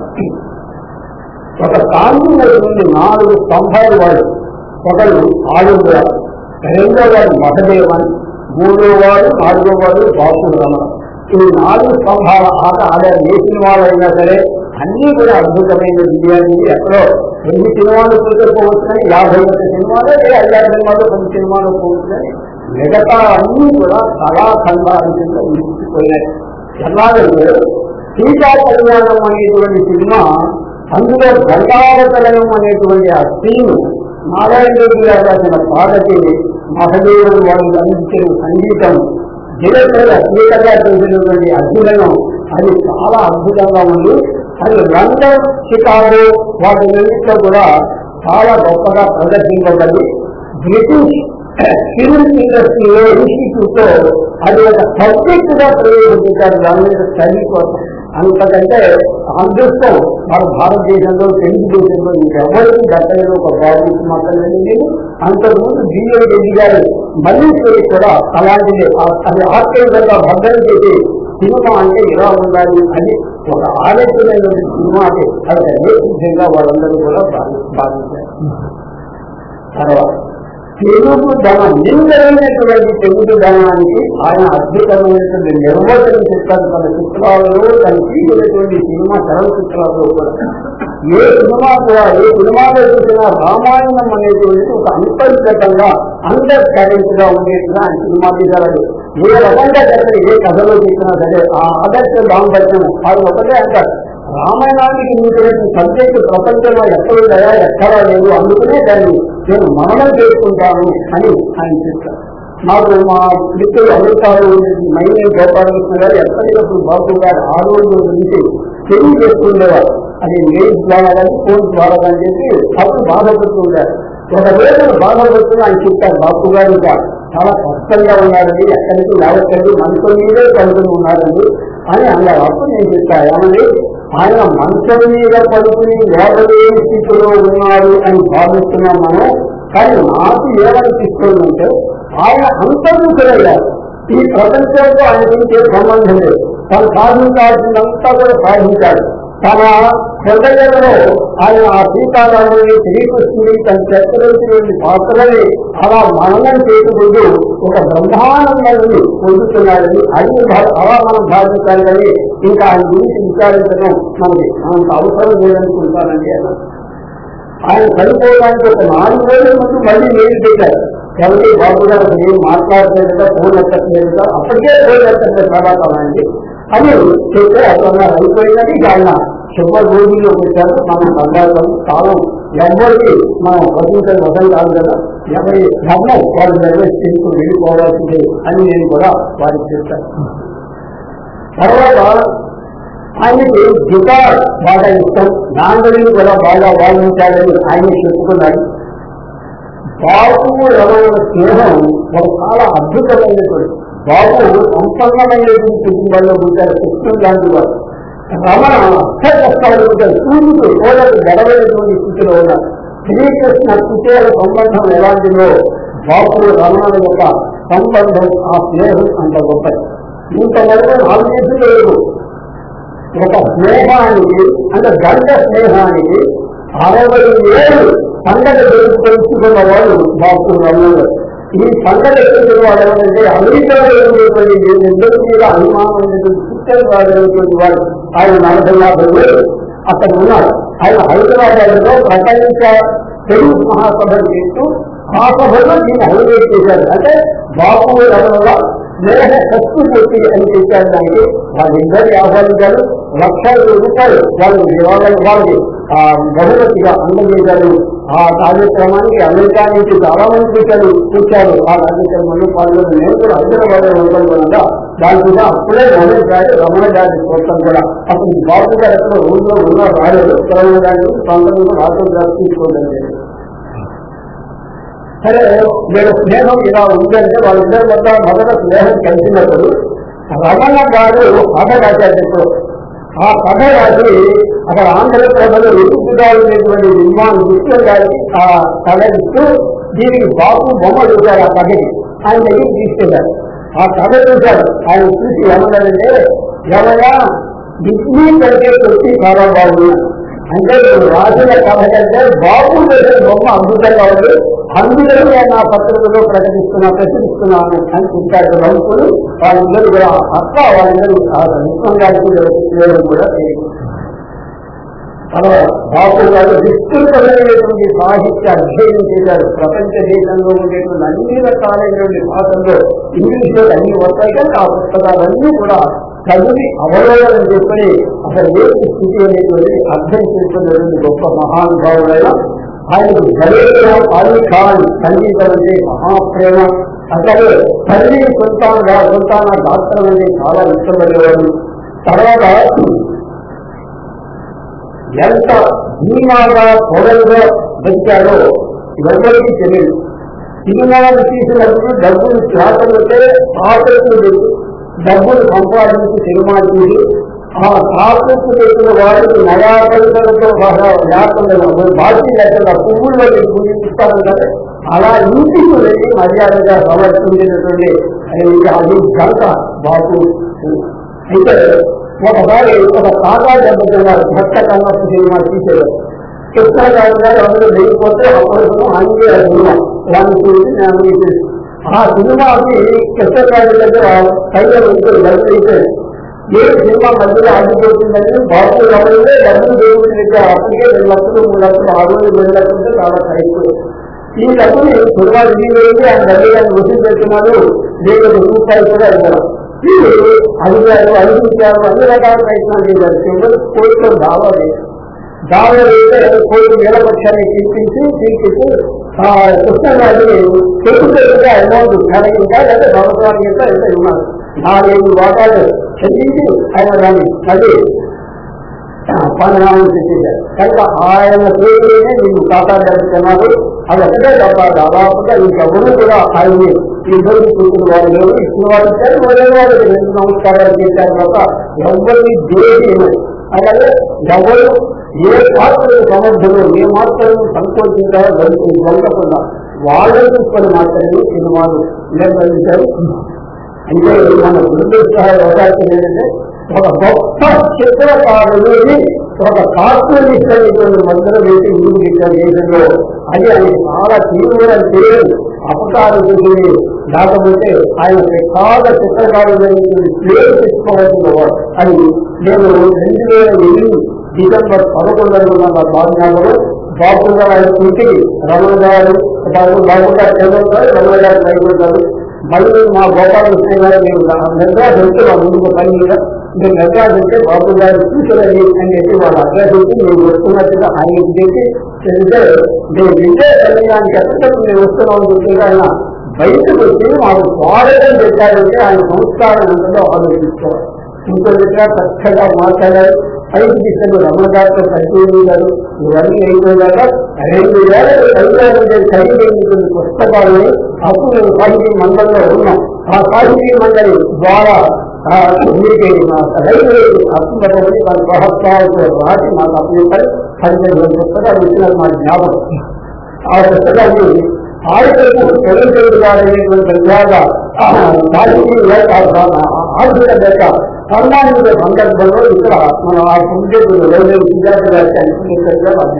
ఒక సాంఘికటువంటి నాలుగు స్తంభాలు వాడు ఒకడు ఆడుగా రెండో వాడు మహదేవన్ మూడో వాడు నాలుగో వాడు బాపు రమణ ఈ నాలుగు స్తంభాల ఆట ఆడారు ఏ సినిమాలు అయినా సరే అన్ని కూడా అద్భుతమైన విజయాన్ని ఎక్కడో ఎన్ని సినిమాలు చూసుకోవచ్చు కానీ యాభై ఒక్క సినిమాలు లేదా ఐదారు సినిమాలు కొన్ని సినిమాలు పోవచ్చు కానీ మిగతా అన్ని కూడా కళాఖండాల కింద నిలిచిపోయినాయి ఎలాగంటే సీతా కళ్యాణం అనేటువంటి సినిమా అందులో గంగావతరణం అనేటువంటి ఆ సీన్ నారాయణ రెడ్డి గారు రాసిన పాటకి మహదేవుడు వాళ్ళు అందించిన సంగీతం దినచర్య సీతగా చేసినటువంటి అభినయం అది చాలా అద్భుతంగా ఉంది అది లండన్ షికాగో వాటి రెండింటిలో కూడా చాలా గొప్పగా ప్రదర్శింపబడి బ్రిటిష్ ఫిల్మ్ ఇండస్ట్రీలో ఇన్స్టిట్యూట్ తో అది ఒక సబ్జెక్ట్ గా ప్రయోగించారు దాని మీద స్టడీ కోసం అంతకంటే అదృష్టం మన భారతదేశంలో తెలుగు దేశంలో ఇంకెవరికి దక్కలేదు ఒక బాబు మాత్రం లేదు అంతకుముందు బిఏ రెడ్డి గారు మళ్ళీ కూడా అలాంటిది ఆ- అది ఆశ్చర్యంగా భద్రం చేసి సినిమా అంటే ఇలా ఉండాలి అని ఒక ఆలోచన సినిమా అంటే అది నేపథ్యంగా వాళ్ళందరూ కూడా భావి- భావించారు తర్వాత తెలుగు ధన నిందైనటువంటి తెలుగు ధనానికి ఆయన అద్భుతమైనటువంటి నిర్వచనం చెప్తారు తన చిత్రాలలో తన తీసినటువంటి సినిమా చలనచిత్రాలలో కూడా ఏ సినిమా కూడా ఏ సినిమాలో చూసినా రామాయణం అనేటువంటి ఒక అంతర్గతంగా అండర్ కరెంట్ గా ఉండేట్టుగా ఆయన సినిమా తీశారు ఏ రకంగా చెప్పిన ఏ కథలో చెప్పినా సరే ఆ ఆదర్శ దాంపత్యం వారు ఒకటే అంటారు రామాయణానికి మించినటువంటి సబ్జెక్టు ప్రపంచంలో ఎక్కడ ఉందా ఎక్కడా లేదు అందుకనే దాన్ని నేను మననం చేసుకుంటాను అని ఆయన చెప్తారు నాకు మా మిత్రులు అమెరికాలో మైనే గోపాలకృష్ణ గారు ఎప్పటికప్పుడు బాబు గారు ఆ రోజు నుంచి తెలియజేస్తుండేవారు అది మెయిల్ ద్వారా కానీ ఫోన్ ద్వారా కానీ చెప్పి అప్పుడు బాధపడుతుంటారు ఒక రోజు బాధపడుతున్న ఆయన చెప్తారు బాబు గారు ఇంకా చాలా కష్టంగా ఉన్నారండి ఎక్కడికి లేవచ్చండి మనసు మీదే పడుకుని ఉన్నారండి అని అన్నారు అప్పుడు నేను చెప్తాను ఏమండి ఆయన మంచం మీద పడుకుని లేవలేని స్థితిలో ఉన్నారు అని భావిస్తున్నాం మనం కానీ నాకు ఏమనిపిస్తుందంటే ఆయన అంతర్ముఖులయ్యారు ఈ ప్రపంచంతో ఆయన గురించి సంబంధం లేదు తను సాధించాల్సిందంతా కూడా సాధించాడు తన హృదయంలో ఆయన ఆ సీతారాముని శ్రీకృష్ణుని తన చక్రవర్తి పాత్రని అలా మననం చేసుకుంటూ ఒక బ్రహ్మానందాన్ని పొందుతున్నాడని అది భా- అలా మనం భావించాలి కానీ ఇంకా ఆయన గురించి విచారించడం మనకి అంత అవసరం లేదనుకుంటానండి అన్నారు ఆయన చనిపోవడానికి ఒక నాలుగు రోజుల ముందు మళ్ళీ మెయిల్ పెట్టారు కాబట్టి బాబు గారు అసలు ఏం మాట్లాడలేదుగా ఫోన్ ఎత్తట్లేదుగా అప్పటికే ఫోన్ ఎత్తట్లేదు తర్వాత అండి అని చెప్తే అతను అయిపోయిందని ఇక ఆయన శుభ రోజుల్లో పెట్టారు మనం సందర్భం కాలం ఎవరికి మనం వసించని వసం కాదు కదా ఎవరి ధర్మం వాళ్ళు నిర్వహించుకు వెళ్ళిపోవాల్సిందే అని నేను కూడా వారికి చెప్తాను తర్వాత ఆయనకి గిటార్ బాగా ఇష్టం నాంగలిని కూడా బాగా వాయించాలని ఆయన చెప్పుకున్నాడు బాబు రమణ స్నేహం ఒక చాలా అద్భుతమైనటువంటి బాబు సంపన్నమైనటువంటి కుటుంబంలో ఉంటారు కృష్ణుడు లాంటి వారు రమణ అర్థ కష్టాలు ఉంటారు సూర్యుడు కోడలు గడవైనటువంటి స్థితిలో ఉన్నారు శ్రీకృష్ణ కుచేల సంబంధం ఎలాంటిదో బాబు రమణ యొక్క సంబంధం ఆ స్నేహం అంత గొప్పది ఇంతవరకు నాలుగు లేదు ఒక స్నేహానికి అంటే గంట స్నేహానికి అరవై ఏళ్ళు పండగ తెలుసుకున్న వాళ్ళు బాబు రమణ ఈ పండగ తెలుసుకున్న వాళ్ళు ఎవరంటే అమెరికాలో ఉండేటువంటి ఇద్దరు మీద అనుమానం ఉండేటువంటి పుస్తకం రాజైనటువంటి వాడు ఆయన నలభై యాభై వేలు అక్కడ ఉన్నారు ఆయన హైదరాబాద్లో ప్రపంచ తెలుగు మహాసభ చేస్తూ ఆ సభలో దీన్ని హైలైట్ చేశారు అంటే బాబు రమణ స్నేహ సంస్కృతి అని చెప్పారు దానికి వాళ్ళిద్దరు ఆహ్వానించారు లక్షల రూపాయలు వాళ్ళు వాళ్ళకి వాళ్ళకి ఆ బహుమతిగా అందజేశారు ఆ కార్యక్రమానికి అమెరికా నుంచి చాలా మంది కూర్చారు కూర్చారు ఆ కార్యక్రమంలో పాల్గొని నేను కూడా హైదరాబాద్ లో ఉండడం వల్ల దాని మీద అప్పుడే రమణ గారి రమణ గారి చూస్తాం కూడా అప్పుడు బాబు గారు ఎక్కడ ఊళ్ళో ఉన్నారు రాలేదు రమణ గారి ప్రాంతంలో రాష్ట్రం గారు తీసుకోవడం లేదు సరే వీళ్ళ స్నేహం ఇలా ఉందంటే వాళ్ళిద్దరి వద్ద మొదట స్నేహం కలిసినప్పుడు రమణ గారు కథ రాశారు ఇప్పుడు ఆ కథ రాసి అక్కడ ఆంధ్రప్రభలో ఎదుగుగా ఉండేటువంటి నిర్మాణం కృష్ణ గారికి ఆ కథ ఇస్తూ దీనికి బాబు బొమ్మ చూశారు ఆ కథకి ఆయన దగ్గరికి తీసుకెళ్లారు ఆ కథ చూశారు ఆయన చూసి ఏమన్నారంటే ఎవరైనా డిస్నీ కంటే కొట్టి చాలా బాగుంది అంటే ఇప్పుడు రాసిన కథ కంటే బాబు చేసిన బొమ్మ అద్భుతంగా ఉంది అందులో నేను ఆ పత్రికలో ప్రకటిస్తున్నా ప్రచురిస్తున్నాను అని చెప్పారు రౌతులు వాళ్ళిద్దరు కూడా అక్క వాళ్ళిద్దరు విశ్వం గారికి వేయడం కూడా తెలియదు. తర్వాత బాబు గారు విస్తృతమైనటువంటి సాహిత్య అధ్యయనం చేశారు ప్రపంచ దేశంలో ఉండేటువంటి అన్ని రకాలైనటువంటి భాషల్లో ఇంగ్లీష్లో అన్ని వస్తాయి కానీ ఆ పుస్తకాలన్నీ కూడా చదివి అవలోకనం చేసుకుని అసలు ఏ స్థితి అనేటువంటి అర్థం చేసుకునేటువంటి గొప్ప మహానుభావుడైన ఆయనకు జలేషా అలీ ఖాన్ సంగీతం అంటే మహాప్రేమ అసలు తల్లి సొంతాన సొంతాన డాక్టర్ అంటే చాలా ఇష్టపడేవాడు తర్వాత ఎంత ధీమాగా పొడవుగా బతికాడో ఎవరికి తెలియదు సినిమాలు తీసినప్పుడు డబ్బులు శ్వాసలు వస్తే ఆసక్తులు డబ్బులు సంపాదించి సినిమా తీసి ఆ ఆసక్తి చేసిన వారికి నయాకలతో లేకుండా బాకీ లేకుండా పువ్వుల్లో పూజిస్తారు కదా అలా ఇంటికి వెళ్ళి మర్యాదగా సమర్పించినటువంటి అది గంట బాపు అయితే ఒకసారి ఒక కాకా దెబ్బతిన్నారు భక్త కన్నప్ప సినిమా తీసేవారు కృష్ణారావు గారు అందరూ లేకపోతే అప్పుడు ఆంజనేయ సినిమా దాన్ని చూసి నేను మీకు ఆ సినిమాకి కృష్ణరాజు దగ్గర పైగా ఉంటుంది డబ్బులు ఏ సినిమా మధ్యలో ఆగిపోతుందని బాబు ఎవరైతే డబ్బులు దేవుడి దగ్గర అప్పటికే రెండు లక్షలు మూడు లక్షలు ఆరు వేలు రెండు లక్షలు చాలా ఖరీదు ఈ డబ్బుని కుర్రాడు ఇంటికి వెళ్ళి ఆయన డబ్బు గారిని వసూలు చేస్తున్నాడు దీనికి రూపాయలు కూడా ఇవ్వడం వీళ్ళు అధికారులు అధికారులు అన్ని రకాల ప్రయత్నాలు చేశారు చివరి కోర్టులో దావా వేశారు దావా వేస్తే కోర్టు నిలపక్షాన్ని తీర్పించి తీర్పించి ఆ కృష్ణరాజుని తెలుగుగా అమౌంట్ కలగిందా లేదా సంవత్సరానికి ఎంత ఎంత ఉన్నారు నాలుగైదు వాటాలు చెల్లించి ఆయన దాన్ని అది పన్నెండు చేశారు కనుక ఆయన పేరునే నీకు ఖాతా జరుగుతున్నారు అది ఒకటే తప్ప దాదాపుగా ఇంకెవరూ కూడా ఆయన్ని ఇద్దరు కూతురు వారు లేరు ఇచ్చిన వారు ఇచ్చారు మొదలైన వారికి రెండు నమస్కారాలు చేశారు తప్ప ఎవరిని దేశీ అలాగే ఎవరు ఏ పాత్రలు సమర్థులు ఏ మాత్రం సంకోచించారో దొరకకుండా వాళ్ళని చూసుకొని మాత్రమే సినిమాలు నిర్వహించారు అంటే మన దురదృష్టాల అవకాశం ఏంటంటే ఒక గొప్ప చిత్రకారుడిని ఒక కార్టూనిస్ట్ అనేటువంటి మంత్రం వేసి ముందుకు ఇచ్చారు దేశంలో అది ఆయన చాలా తీవ్రమైన తెలియదు అపకారం చేసింది లేకపోతే ఆయన ప్రసాద చిత్రకారుడు అనేటువంటి పేరు తెచ్చుకోవాల్సిన వాడు అది నేను రెండు వేల ఎనిమిది డిసెంబర్ పదకొండు ఉన్న భావనలో బాబు గారు ఆయన ఇంటికి రమణ గారు బాబు బాబు గారు చంద్రబాబు గారు రమణ గారు రైతు మళ్ళీ మా గోపాలకృష్ణ గారు మేము మెడ్రాస్ వచ్చి మా ముందుకు పని మీద మీరు మెడ్రాస్ వచ్చే బాబు గారు కూర్చోలేదు అని చెప్పి వాళ్ళ అడ్రస్ ఇచ్చి మేము వస్తున్నట్టుగా ఆయనకి చెప్పి చెబితే మేము విజయ కళ్యాణానికి ఎక్కడికి మేము వస్తున్నామని చెప్పి ఆయన బయటకు వచ్చి మాకు స్వాగతం పెట్టారంటే ఆయన సంస్కారం ఉంటుందో ఆలోచించుకోవాలి ఇంకొకటిగా చక్కగా మాట్లాడారు పైకి తీసుకెళ్ళి రమణ గారితో పరిశీలించారు ఇవన్నీ అయిపోయాక రెండు వేల కవితాలు ఖరీదైనటువంటి పుస్తకాలని అప్పుడు మేము సాహితీ మండలిలో ఉన్నాం ఆ సాహితీ మండలి ద్వారా మీకు రైతులకి అర్థపడి వాళ్ళ సహస్రాలతో రాసి మాకు అప్పచెప్పారు పదిహేను పుస్తకాలు ఇచ్చినారు మా జ్ఞాపకం ఆ పుస్తకాన్ని ఆయుధకు తెలుగు అనేటువంటి విధాల ఆర్థిక లేక సన్మానిత సందర్భంలో ఇక్కడ మనం ఆ పుణ్యకులు రైల్వే విద్యార్థి గారికి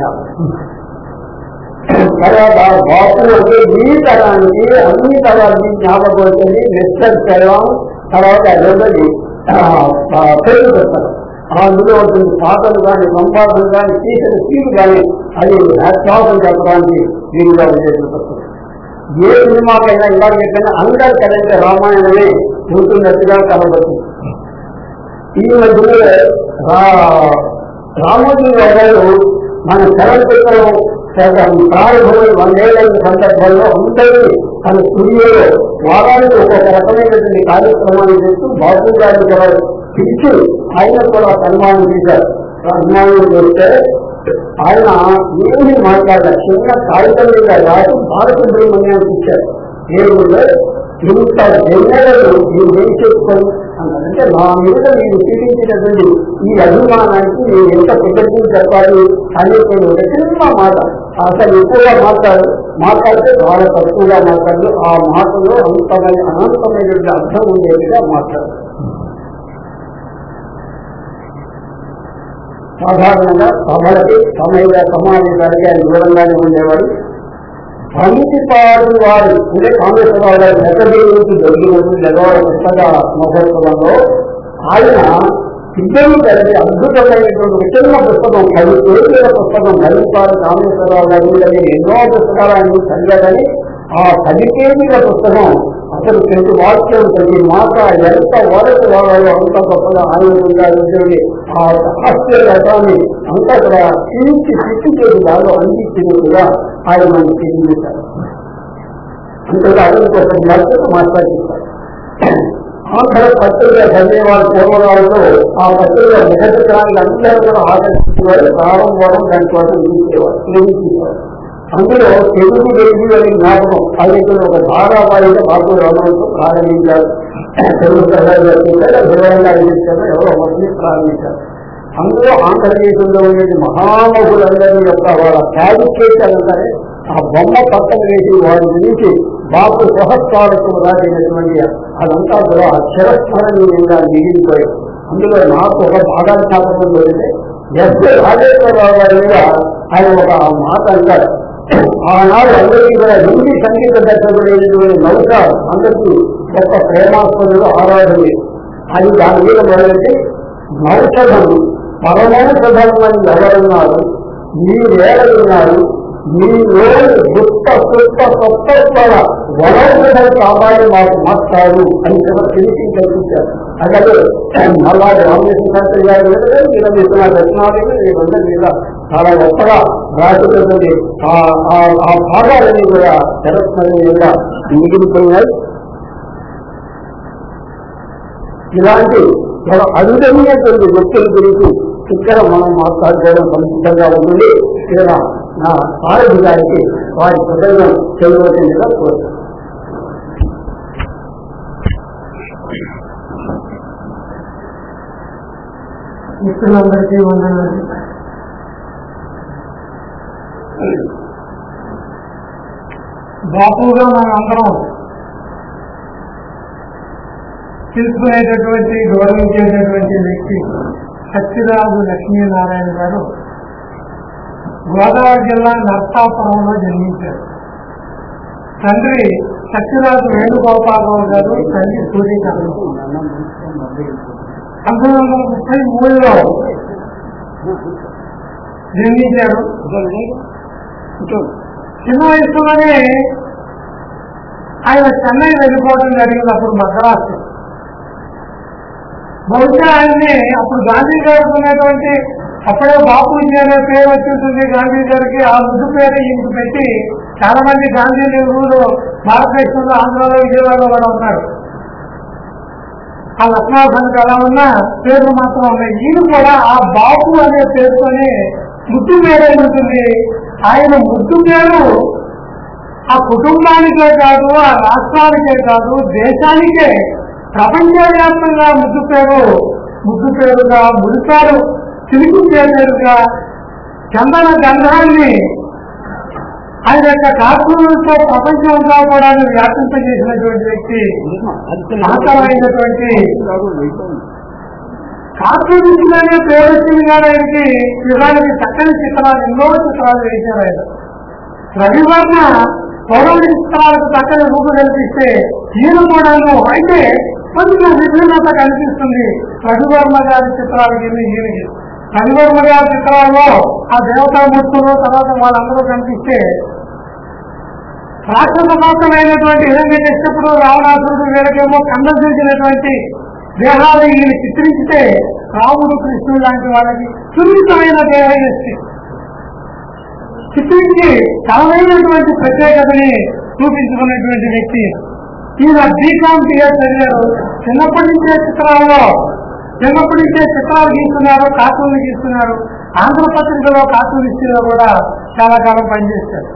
తర్వాత బాపు అంటే ఈ తరానికి అన్ని తరానికి జ్ఞాపకం వచ్చింది వెస్టర్న్ చదవం తర్వాత రెండోది తెలుగు పుస్తకం అందులో ఉంటుంది పాటలు కానీ సంపాదన కానీ తీసిన సీలు కానీ అది హ్యాట్సాఫం చెప్పడానికి వీలుగా ఉండేది పుస్తకం ఏ సినిమాకైనా ఇలా చెప్పినా అందరు కలిగితే రామాయణమే ఉంటున్నట్టుగా కనబడుతుంది ఈ మధ్యలో రామోజీ గారు మన చలనచిత్రం ప్రారంభమైన వందేళ్ల సందర్భంలో అందరూ తన స్టూడియోలో వారానికి ఒక్కొక్క రకమైనటువంటి కార్యక్రమాన్ని చేస్తూ బాబు గారిని కూడా పిలిచి ఆయన కూడా సన్మానం చేశారు సన్మానం చేస్తే ఆయన ఏమి మాట్లాడారు చిన్న కాగితం మీద రాసి భారత సుబ్రహ్మణ్యానికి ఇచ్చారు దేవుళ్ళు ఇంత జన్మలను మీరు ఏం చేసుకోండి అన్నారంటే నా మీద మీరు చూపించినటువంటి ఈ అభిమానానికి నేను ఎంత కృతజ్ఞత చెప్పాలి అనేటువంటి ఒక చిన్న మాట అసలు ఎక్కువగా మాట్లాడు మాట్లాడితే చాలా తక్కువగా మాట్లాడు ఆ మాటలో అంతమైన అనంతమైనటువంటి అర్థం ఉండేదిగా మాట్లాడు సాధారణంగా సభలకి సమయ సమావేశాలకి ఆయన దూరంగానే ఉండేవాడు పంచిపాడు వారు అంటే కామేశ్వరరావు గారి నెక్కడి నుంచి జరిగినటువంటి జగవాడ పుస్తక మహోత్సవంలో ఆయన ఇద్దరు కలిసి అద్భుతమైనటువంటి ఒక చిన్న పుస్తకం పది పేజీల పుస్తకం భరించాలి కామేశ్వరరావు గారి మీద నేను ఎన్నో పుస్తకాలు ఆయన చదివాడని ఆ పది పేజీల పుస్తకం అసలు ప్రతి వాక్యం ప్రతి మాట ఎంత వరకు వాడాలో అంత గొప్పగా ఆనందంగా ఆ రహస్య రకాన్ని అంతా కూడా తీర్చి తిట్టి చేసి దానిలో అందించినట్టుగా ఆయన మనకు తెలియజేశారు అంతేగా అతనికి ఒక మద్దతు మాట్లాడిస్తారు ఆఖర పత్రిక చదివేవారు పూర్వరాలతో ఆ పత్రిక ముఖచిత్రానికి అందరూ కూడా ఆకర్షించేవారు ప్రారంభం దాని కోసం తీసేవారు ప్రేమించేవారు అందులో తెలుగు వెలుగు అనే జ్ఞాపకం అది ఒక ధారావాహిక బాబు రావడంతో ప్రారంభించారు తెలుగు ప్రజలు వివరంగా అందించారు ఎవరో ఒకరిని ప్రారంభించారు అందులో ఆంధ్రదేశంలో ఉండే మహామహులందరి యొక్క వాళ్ళ ఫ్యాబ్రికేషన్ అంటారే ఆ బొమ్మ పక్కన వేసి వారి గురించి బాపు సహస్రాలకు రాసినటువంటి అదంతా కూడా అక్షరస్మరణీయంగా మిగిలిపోయాయి అందులో నాకు ఒక బాగా జ్ఞాపకం జరిగితే ఎస్ రాజేశ్వరరావు గారి మీద ఆయన ఒక మాట అంటారు ఆనాడు అందరికీ కూడా హిందీ సంగీత దర్శకుడైనటువంటి నౌక అందరికీ గొప్ప ప్రేమాస్పదులు ఆరాధన అది దాని మీద మొదలైతే నౌషధం పరమౌషధం అని ఎవరున్నారు మీరేడున్నారు మీలోని దుష్ట సుష్ట సత్తత్వాల వలసలు కాపాడి మాకు మాస్టారు అని కూడా తెలిసి కల్పించారు అలాగే మళ్ళా రామకృష్ణ శాస్త్రి గారి మీద ఇలా ఇస్తున్న దక్షిణాలు వీళ్ళందరి మీద చాలా గొప్పగా రాసినటువంటి ఆ- ఆ- ఆ భాగాలన్నీ కూడా జగత్మయంగా మిగిలిపోయినాయి ఇలాంటి మన అరుదైనటువంటి వ్యక్తుల గురించి ఇక్కడ మనం మాట్లాడుకోవడం సంసిద్ధంగా ఉంటుంది ఇక్కడ నా సారథి గారికి వారి ప్రజలను చేయవలసిందిగా కోరుతాను మిత్రులందరికీ వందనాలు బాపుగా మనం అందరం తీసుకునేటటువంటి గౌరవించేటటువంటి వ్యక్తి సత్యరాజు లక్ష్మీనారాయణ గారు గోదావరి జిల్లా నర్సాపురంలో జన్మించారు తండ్రి సత్యరాజు వేణుగోపాలరావు గారు తల్లి సూర్యకాంతం పంతొమ్మిది వందల ముప్పై మూడులో జన్మించారు చిన్న వయసులోనే ఆయన చెన్నై వెళ్ళిపోవడం జరిగింది అప్పుడు మద్రాసు బహుశా ఆయన్ని అప్పుడు గాంధీ గారికి ఉన్నటువంటి అప్పుడే బాపూజీ అనే పేరు వచ్చేసింది గాంధీ గారికి ఆ ముద్దు పేరు ఇంటి పెట్టి చాలా మంది గాంధీ నెహ్రూలు భారతదేశంలో ఆంధ్రలో విజయవాడలో కూడా ఉన్నారు ఆ లక్ష్మాభానికి అలా ఉన్న పేర్లు మాత్రం ఉన్నాయి ఈయన కూడా ఆ బాపు అనే పేరుతోనే ముద్దు పేరే ఉంటుంది ఆయన ముద్దు పేరు ఆ కుటుంబానికే కాదు ఆ రాష్ట్రానికే కాదు దేశానికే ప్రపంచవ్యాప్తంగా ముద్దు పేరు ముద్దు పేరుగా ముడిపారు తిరిగి పేరుగా చందన గంధాన్ని ఆయన యొక్క కార్టూన్లతో ప్రపంచంలో కూడా వ్యాపింపజేసినటువంటి వ్యక్తి మహత్తరమైనటువంటి కార్టూనిస్టులనే పేరు వచ్చింది కానీ ఆయనకి నిజానికి చక్కని చిత్రాలు ఎన్నో చిత్రాలు వేశారు ఆయన రవివర్మ పౌరవ చిత్రాలకు చక్కని రూపు కల్పిస్తే ఈయన కూడాను అయితే కొంచెం విభిన్నత కనిపిస్తుంది రవివర్మ గారి చిత్రాలకి ఈయనకి రవివర్మ గారి చిత్రాల్లో ఆ దేవతామూర్తులు తర్వాత వాళ్ళందరూ కనిపిస్తే రాక్షస మోసమైనటువంటి హిరణ్య కశ్యపుడు రావణాసురుడు వీళ్ళకేమో కందసినటువంటి దేహాలు ఈయన చిత్రించితే రాముడు కృష్ణుడు లాంటి వాళ్ళకి సున్నితమైన దేహయస్తి చిత్రించి తనమైనటువంటి ప్రత్యేకతని చూపించుకున్నటువంటి వ్యక్తి ఈయన బీకామ్ బిఎస్ చదివారు చిన్నప్పటి నుంచే చిత్రాల్లో చిన్నప్పటి నుంచే చిత్రాలు గీస్తున్నారు కార్టూన్లు గీస్తున్నారు ఆంధ్రపత్రికలో కార్టూనిస్టులో కూడా చాలా కాలం పనిచేశారు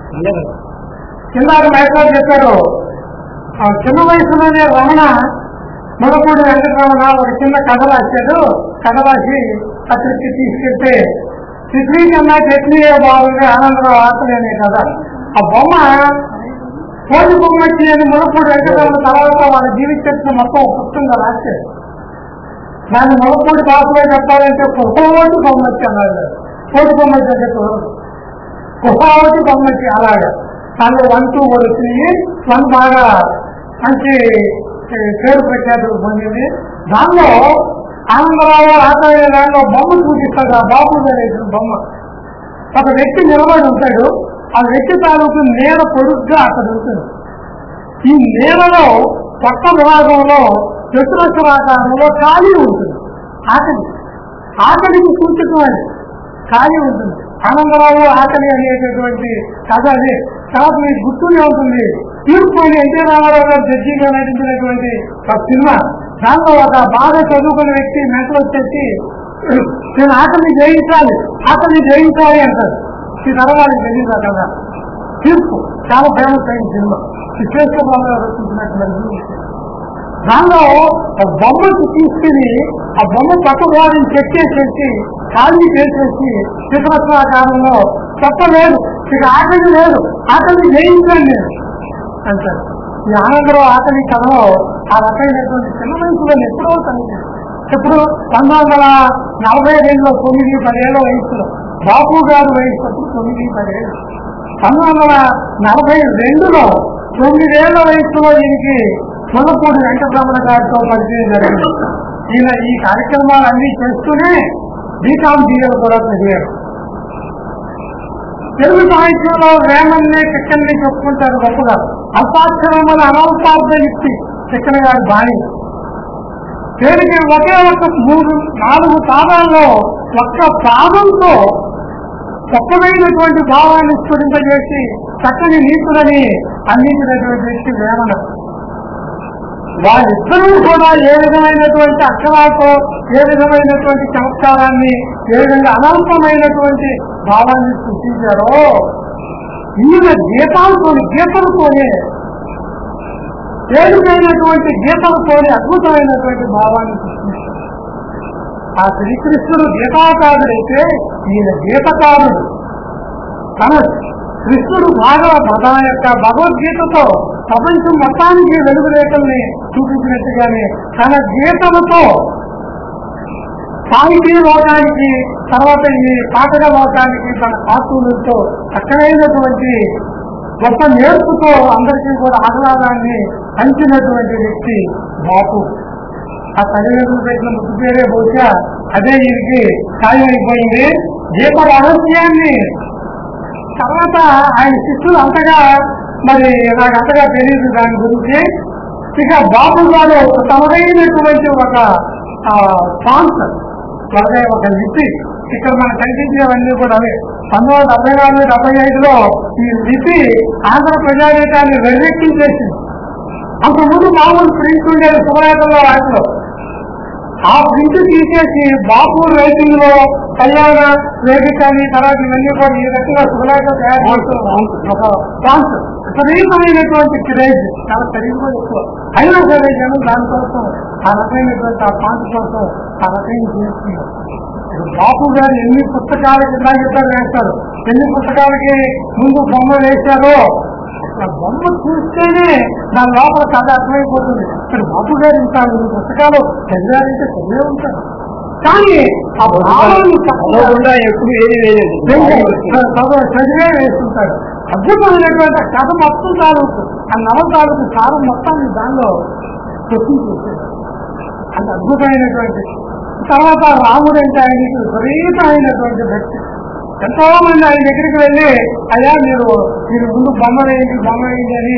చిన్నారు మైత్రాలు చెప్పారు ఆ చిన్న వయసులోనే రమణ మొదపూడి వెంకటరమణ ఒక చిన్న కథ రాశాడు కథ రాసి పత్రిక తీసుకెళ్తే చిత్రీకరణ టెక్నియే బాగుంది ఆనందరావు ఆకలేనే కదా ఆ బొమ్మ కోటి బొమ్మ వచ్చి అని మొదపూడి వెంకటరమణ తర్వాత వాళ్ళ జీవిత చరిత్ర మొత్తం ఒక పుస్తకంగా రాశాడు దాన్ని మొదపూడి భాషలో చెప్పాలంటే కుహోటి బొమ్మ వచ్చి అన్నాడు కోటి బొమ్మ వచ్చి అంటే కుదరదు కుహోటి బొమ్మ వచ్చి అలాగా దాంట్లో వన్ టూ వచ్చినాయి వన్ బాగా మంచి ఏ, పేరు ప్రఖ్యాతులు పొందింది దానిలో ఆనందరావు ఆచార్య దానిలో బొమ్మ చూపిస్తాడు ఆ బాబు గారు వేసిన బొమ్మ ఒక వ్యక్తి నిలబడి ఉంటాడు ఆ వ్యక్తి తాలూకు నేల పొడుగ్గా అక్కడ ఉంటుంది ఈ నేలలో పక్క విభాగంలో చతురస్రాకారంలో ఖాళీ ఉంటుంది ఆకలి ఆకలికి సూచకం అది ఖాళీ ఉంటుంది ఆనందరావు ఆకలి అనేటటువంటి కథ అది తర్వాత మీకు గుర్తునే ఉంటుంది తీర్పు అని ఎన్టీ రామారావు గారు జడ్జిగా నటించినటువంటి ఒక సినిమా దాంట్లో ఒక బాగా చదువుకున్న వ్యక్తి మెంటలు వచ్చేసి నేను ఆకలిని జయించాలి ఆకలిని జయించాలి అంటారు ఈ తర్వాత తెలియదు కదా తీర్పు చాలా ఫేమస్ అయిన సినిమా విశ్వేశ్వరరావు గారు రచించినటువంటి దానిలో ఆ బొమ్మకి తీసుకుని ఆ బొమ్మ పక్క వారిని చెక్కేసేసి ఖాళీ చేసేసి చిత్రస్వాకారంలో చెప్పలేదు ఇక ఆకలి లేదు ఆకలి జయించాను నేను అంటారు ఈ ఆనందరావు ఆకలి కథలో ఆ రకమైనటువంటి చిన్న వయసులో ఎప్పుడో కనిపించింది ఇప్పుడు పంతొమ్మిది వందల నలభై రెండులో తొమ్మిది పదేళ్ల వయసులో బాపు గారు వయసు అప్పుడు తొమ్మిది పదేళ్ళు పంతొమ్మిది వందల నలభై రెండులో తొమ్మిదేళ్ల వయసులో ఈయనకి ముల్లపూడి వెంకటరమణ గారితో పరిచయం జరిగింది ఈయన ఈ కార్యక్రమాలన్నీ చేస్తూనే బీకామ్ డిఎల్ కూడా చదివారు తెలుగు సాహిత్యంలో వేమన్ని చిక్కన్ని చెప్పుకుంటారు గొప్పగా అల్పాక్షరముల అనల్పార్థ యుక్తి చిక్కన గారి బాణి దీనికి ఒకే ఒక మూడు నాలుగు పాదాల్లో ఒక్క పాదంతో గొప్పమైనటువంటి భావాన్ని స్ఫురింపజేసి చక్కని నీతులని అందించినటువంటి వ్యక్తి వేమన వాళ్ళిద్దరూ కూడా ఏ విధమైనటువంటి అక్షరాలతో ఏ విధమైనటువంటి చమత్కారాన్ని ఏ విధంగా అనంతమైనటువంటి భావాన్ని సృష్టించారో ఈయన గీతాలతోని గీతలతోనే తేలికైనటువంటి గీతలతోని అద్భుతమైనటువంటి భావాన్ని సృష్టించారు ఆ శ్రీకృష్ణుడు గీతాకారుడైతే ఈయన గీతకారుడు తన కృష్ణుడు బాగా తన యొక్క భగవద్గీతతో ప్రపంచం మొత్తానికి వెలుగురేఖల్ని చూపించినట్టుగానే తన గీతలతో సాహితీ లోకానికి తర్వాత ఈ పాటల లోకానికి తన కార్టూన్లతో చక్కనైనటువంటి గొప్ప నేర్పుతో అందరికీ కూడా ఆహ్లాదాన్ని పంచినటువంటి వ్యక్తి బాపు ఆ తల్లిదండ్రులు పెట్టిన ముద్దు పేరే బహుశా అదే ఈయనకి ఖాయం అయిపోయింది దీప రహస్యాన్ని తర్వాత ఆయన శిష్యులు అంతగా మరి నాకు అంతగా తెలియదు దాని గురించి ఇక బాబు గారు తమదైనటువంటి ఒక సాంగ్స్ అలాగే ఒక లిపి ఇక్కడ మనకు కనిపించేవన్నీ కూడా అవే పంతొమ్మిది వందల డెబ్బై నాలుగు డెబ్బై ఐదులో ఈ లిపి ఆంధ్ర ప్రజానీకాన్ని వెర్రెక్కించేసింది అంతకుముందు మామూలు ప్రింట్ ఉండేది శుభలేఖల్లో వాటిలో ఆ ప్రింట్ తీసేసి బాపు రైటింగ్ లో కళ్యాణ వేదికని తర్వాత ఇవన్నీ కూడా ఈ రకంగా శుభలేఖ తయారు చేస్తున్నారు ఒక ఫాంట్ విపరీతమైనటువంటి క్రేజ్ చాలా ఖరీదు కూడా ఎక్కువ అయినా సరే జనం దానికోసం ఆ రకమైనటువంటి ఆ ఫాంట్ కోసం ఆ రకంగా చేస్తున్నారు ఇప్పుడు బాపు గారు ఎన్ని పుస్తకాలకి ఇద్దరు వేస్తారు ఎన్ని పుస్తకాలకి ముందు బొమ్మ వేశారో ఆ బొమ్మ చూస్తేనే దాని లోపల కథ అర్థమైపోతుంది ఇక్కడ బాబు గారు ఇంత ఇన్ని పుస్తకాలు చదివారంటే చదివే ఉంటారు కానీ ఆ భావాన్ని చక్కగా చదవకుండా ఎప్పుడు ఏది వేయలేదు చదువు- చదివే వేస్తుంటాడు అద్భుతమైనటువంటి కథ మొత్తం తాలూకు ఆ నవ తాలూకు కాలం మొత్తాన్ని దానిలో చొప్పించేసాడు అంత అద్భుతమైనటువంటి తర్వాత రాముడు అంటే ఆయనకి విపరీతమైనటువంటి వ్యక్తి ఎంతో మంది ఆయన దగ్గరికి వెళ్ళి అయ్యా మీరు మీరు ముందు బొమ్మ వేయండి బొమ్మ వేయండి అని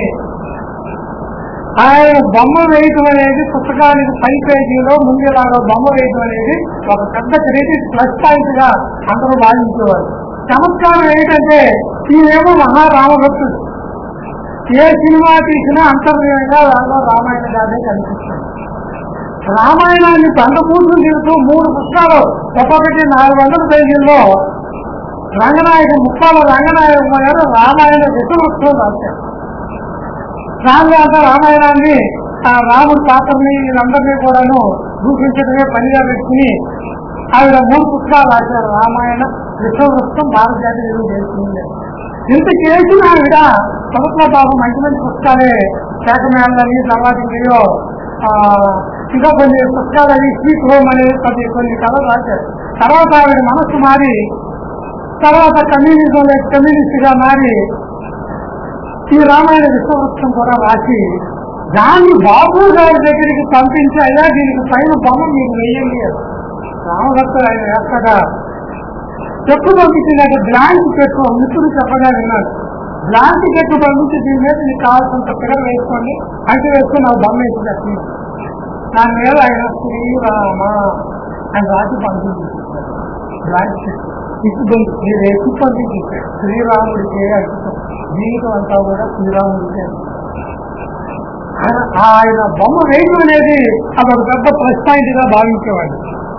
ఆయన బొమ్మ వేయటం అనేది పుస్తకానికి పై పేజీలో ముందేలాగా బొమ్మ వేయటం అనేది ఒక పెద్ద క్రెడిట్ ప్లస్ పాయింట్ గా అందరూ భావించేవారు చమత్కారం ఏంటంటే ఈయనేమో మహారామభక్తుడు ఏ సినిమా తీసినా అంతర్లీనంగా దానిలో రామాయణ గానే కనిపిస్తుంది రామాయణాన్ని దండపూర్లు తిరుగుతూ మూడు పుస్తకాలు ఒక్కొక్కటి నాలుగు వందల పేజీల్లో రంగనాయక ముప్పాల రంగనాయక గారు రామాయణ విషవృక్షం రాశారు రాజాత రామాయణాన్ని ఆ రాముడి పాత్రని వీళ్ళందరినీ కూడాను దూషించడమే పనిగా పెట్టుకుని ఆవిడ మూడు పుస్తకాలు రాశారు రామాయణ విశ్వవృత్తం భారతజాతి విలువ చేస్తుంది ఇంత చేసిన ఆవిడ ప్రభుత్వ బాబు మంచి మంచి పుస్తకాలే శాఖమేళని తర్వాత ఇంకేయో ఆ, ఇంకా కొన్ని పుస్తకాలు అవి స్వీట్ హోమ్ అనే కొన్ని కొన్ని కథలు రాశారు తర్వాత ఆవిడ మనస్సు మారి తర్వాత కమ్యూనిజం కమ్యూనిస్ట్ గా మారి ఈ రామాయణ విశ్వవృత్తం కూడా రాసి దాన్ని బాబు గారి దగ్గరికి పంపించి అయ్యా దీనికి పైన బొమ్మ మీరు వేయండి అని. రామభక్తుడు ఆయన వేస్తగా చెప్పు పంపించినట్టు బ్లాంక్ చెట్టు మిత్రుడు చెప్పగా విన్నాడు బ్లాంక్ చెట్టు పంపించి దీని మీద మీకు కావాల్సినంత పిల్లలు వేసుకోండి అంటే వేసుకొని నాకు బొమ్మ వేసి చెప్పండి దాని మీద ఆయన శ్రీరామ అని రాసి పంపించి బ్లాంక్ చెట్టు ఇప్పుడు మీరు వేసి పంపించారు శ్రీరాముడికే అద్భుతం జీవితం అంతా కూడా శ్రీరాముడికే ఆయన ఆయన బొమ్మ వేయడం అనేది అదొక పెద్ద ప్లస్ పాయింట్ గా భావించేవాడు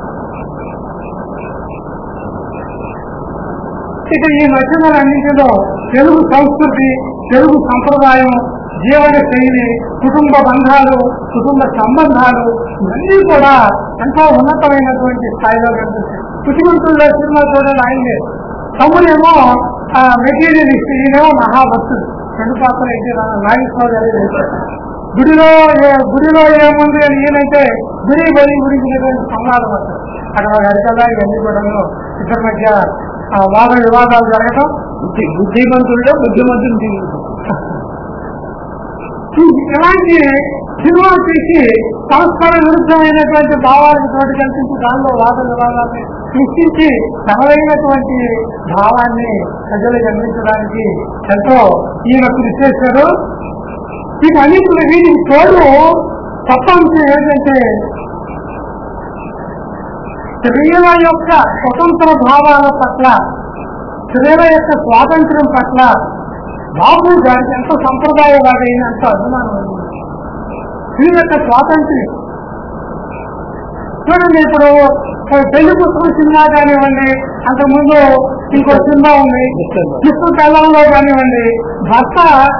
ఇక ఈ రచనలన్నింటిలో తెలుగు సంస్కృతి తెలుగు సంప్రదాయం జీవన శైలి కుటుంబ బంధాలు కుటుంబ సంబంధాలు ఇవన్నీ కూడా ఎంతో ఉన్నతమైనటువంటి స్థాయిలో కనిపిస్తాయి కుటుంబంలో సినిమా చూడండి ఆయనే తమ్ముడేమో మెటీరియలిస్ట్ ఈయనేమో మహాభక్తుడు రెండు పాత్ర అయితే నాగేశ్వర గారు వేశారు గుడిలో ఏ- గుడిలో ఏముంది అని ఈయనంటే గుడి బలి గురించినటువంటి సంవాదం అంటారు అక్కడ అడిగదా ఇవన్నీ కూడా ఇద్దరి మధ్య ఆ, వాద వివాదాలు జరగడం బుద్ధి బుద్ధిమంతుల్లో బుద్ధిమంతుడు ఇలాంటి సినిమా తీసి పరస్పర విరుద్ధమైనటువంటి భావాలకు చోటు కల్పించి దానిలో వాద వివాదాన్ని సృష్టించి తనదైనటువంటి భావాన్ని ప్రజలకు అందించడానికి ఎంతో ఈయన కృషి చేశారు ఇక అన్నింటిలో వీటికి తోడు కొత్త అంశం ఏంటంటే స్త్రీల యొక్క స్వతంత్ర భావాల పట్ల స్త్రీల యొక్క స్వాతంత్ర్యం పట్ల బాబు గారికి ఎంతో సంప్రదాయవాదైన ఎంతో అభిమానం ఉంది స్త్రీ యొక్క స్వాతంత్ర్యం చూడండి ఇప్పుడు పెళ్లి పుస్తకం సినిమా కానివ్వండి అంతకుముందు ఇంకో సినిమా ఉంది విష్ణు కాలంలో కానివ్వండి భర్త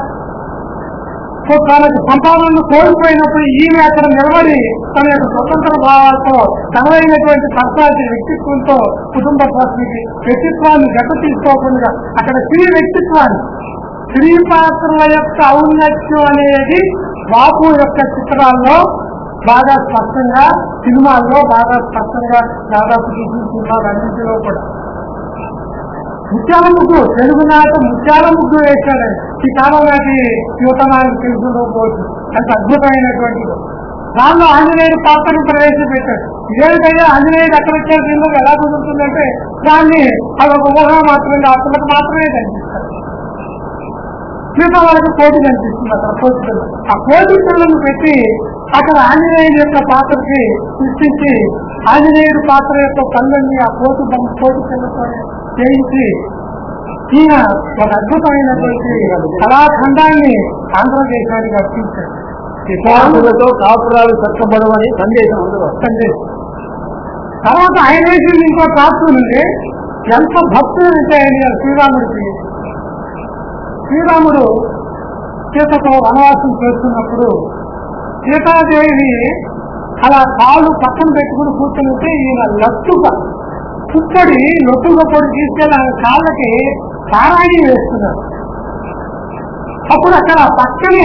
సో తనకు సంపాదనను కోల్పోయినప్పుడు ఈమె అక్కడ నిలబడి తన యొక్క స్వతంత్ర భావాలతో తనదైనటువంటి పర్సనాలిటీ వ్యక్తిత్వంతో కుటుంబ పరిస్థితి వ్యక్తిత్వాన్ని గత తీసుకోకుండా అక్కడ స్త్రీ వ్యక్తిత్వాన్ని స్త్రీ పాత్రల యొక్క ఔన్నత్యం అనేది బాపు యొక్క చిత్రాల్లో బాగా స్పష్టంగా సినిమాల్లో బాగా స్పష్టంగా దాదాపు చూసిన సినిమాలు అన్నింటిలో కూడా ముత్యాల ముగ్గు తెలుగు నాట ముత్యాల ముగ్గు వేశాడు ఈ కాలం నాటి యువతనానికి తెలుసుకోవచ్చు అంత అద్భుతమైనటువంటి దానిలో ఆంజనేయుడు పాత్రను ప్రవేశపెట్టాడు ఇదేంటయ్యా ఆంజనేయుడు ఎక్కడ వచ్చాడు సినిమాకి ఎలా కుదురుతుందంటే దాన్ని అదొక ఊహ మాత్రమే ఆ పిల్లకి మాత్రమే కనిపిస్తారు మిగతా వాళ్ళకి పోటీ కనిపిస్తుంది అక్కడ పోటీ పిల్లలు ఆ పోటీ పిల్లలను పెట్టి అక్కడ ఆంజనేయుడి యొక్క పాత్రకి సృష్టించి ఆంజనేయుడి పాత్ర యొక్క పనులన్నీ ఆ పోటీ బొమ్మ పోటీ పిల్లలతో చేయించి ఈయన ఒక అద్భుతమైనటువంటి కళాఖండాన్ని ఆంధ్రదేశానికి అర్పించాడు ఈ విశ్వాసులతో కాపురాలు చక్కబడమని సందేశం అందులో సందేశం తర్వాత ఆయన వేసింది ఇంకో ప్రాప్తం ఉంది ఎంత భక్తులు అంటే ఆయన శ్రీరాముడికి శ్రీరాముడు సీతతో వనవాసం చేస్తున్నప్పుడు సీతాదేవి అలా కాళ్ళు పక్కన పెట్టుకుని కూర్చుంటే ఈయన లట్టుగా పుప్పడి లొట్టుగా పొడి తీసుకెళ్ళి ఆయన కాళ్ళకి సారాయి వేస్తున్నారు అప్పుడు అక్కడ పక్కనే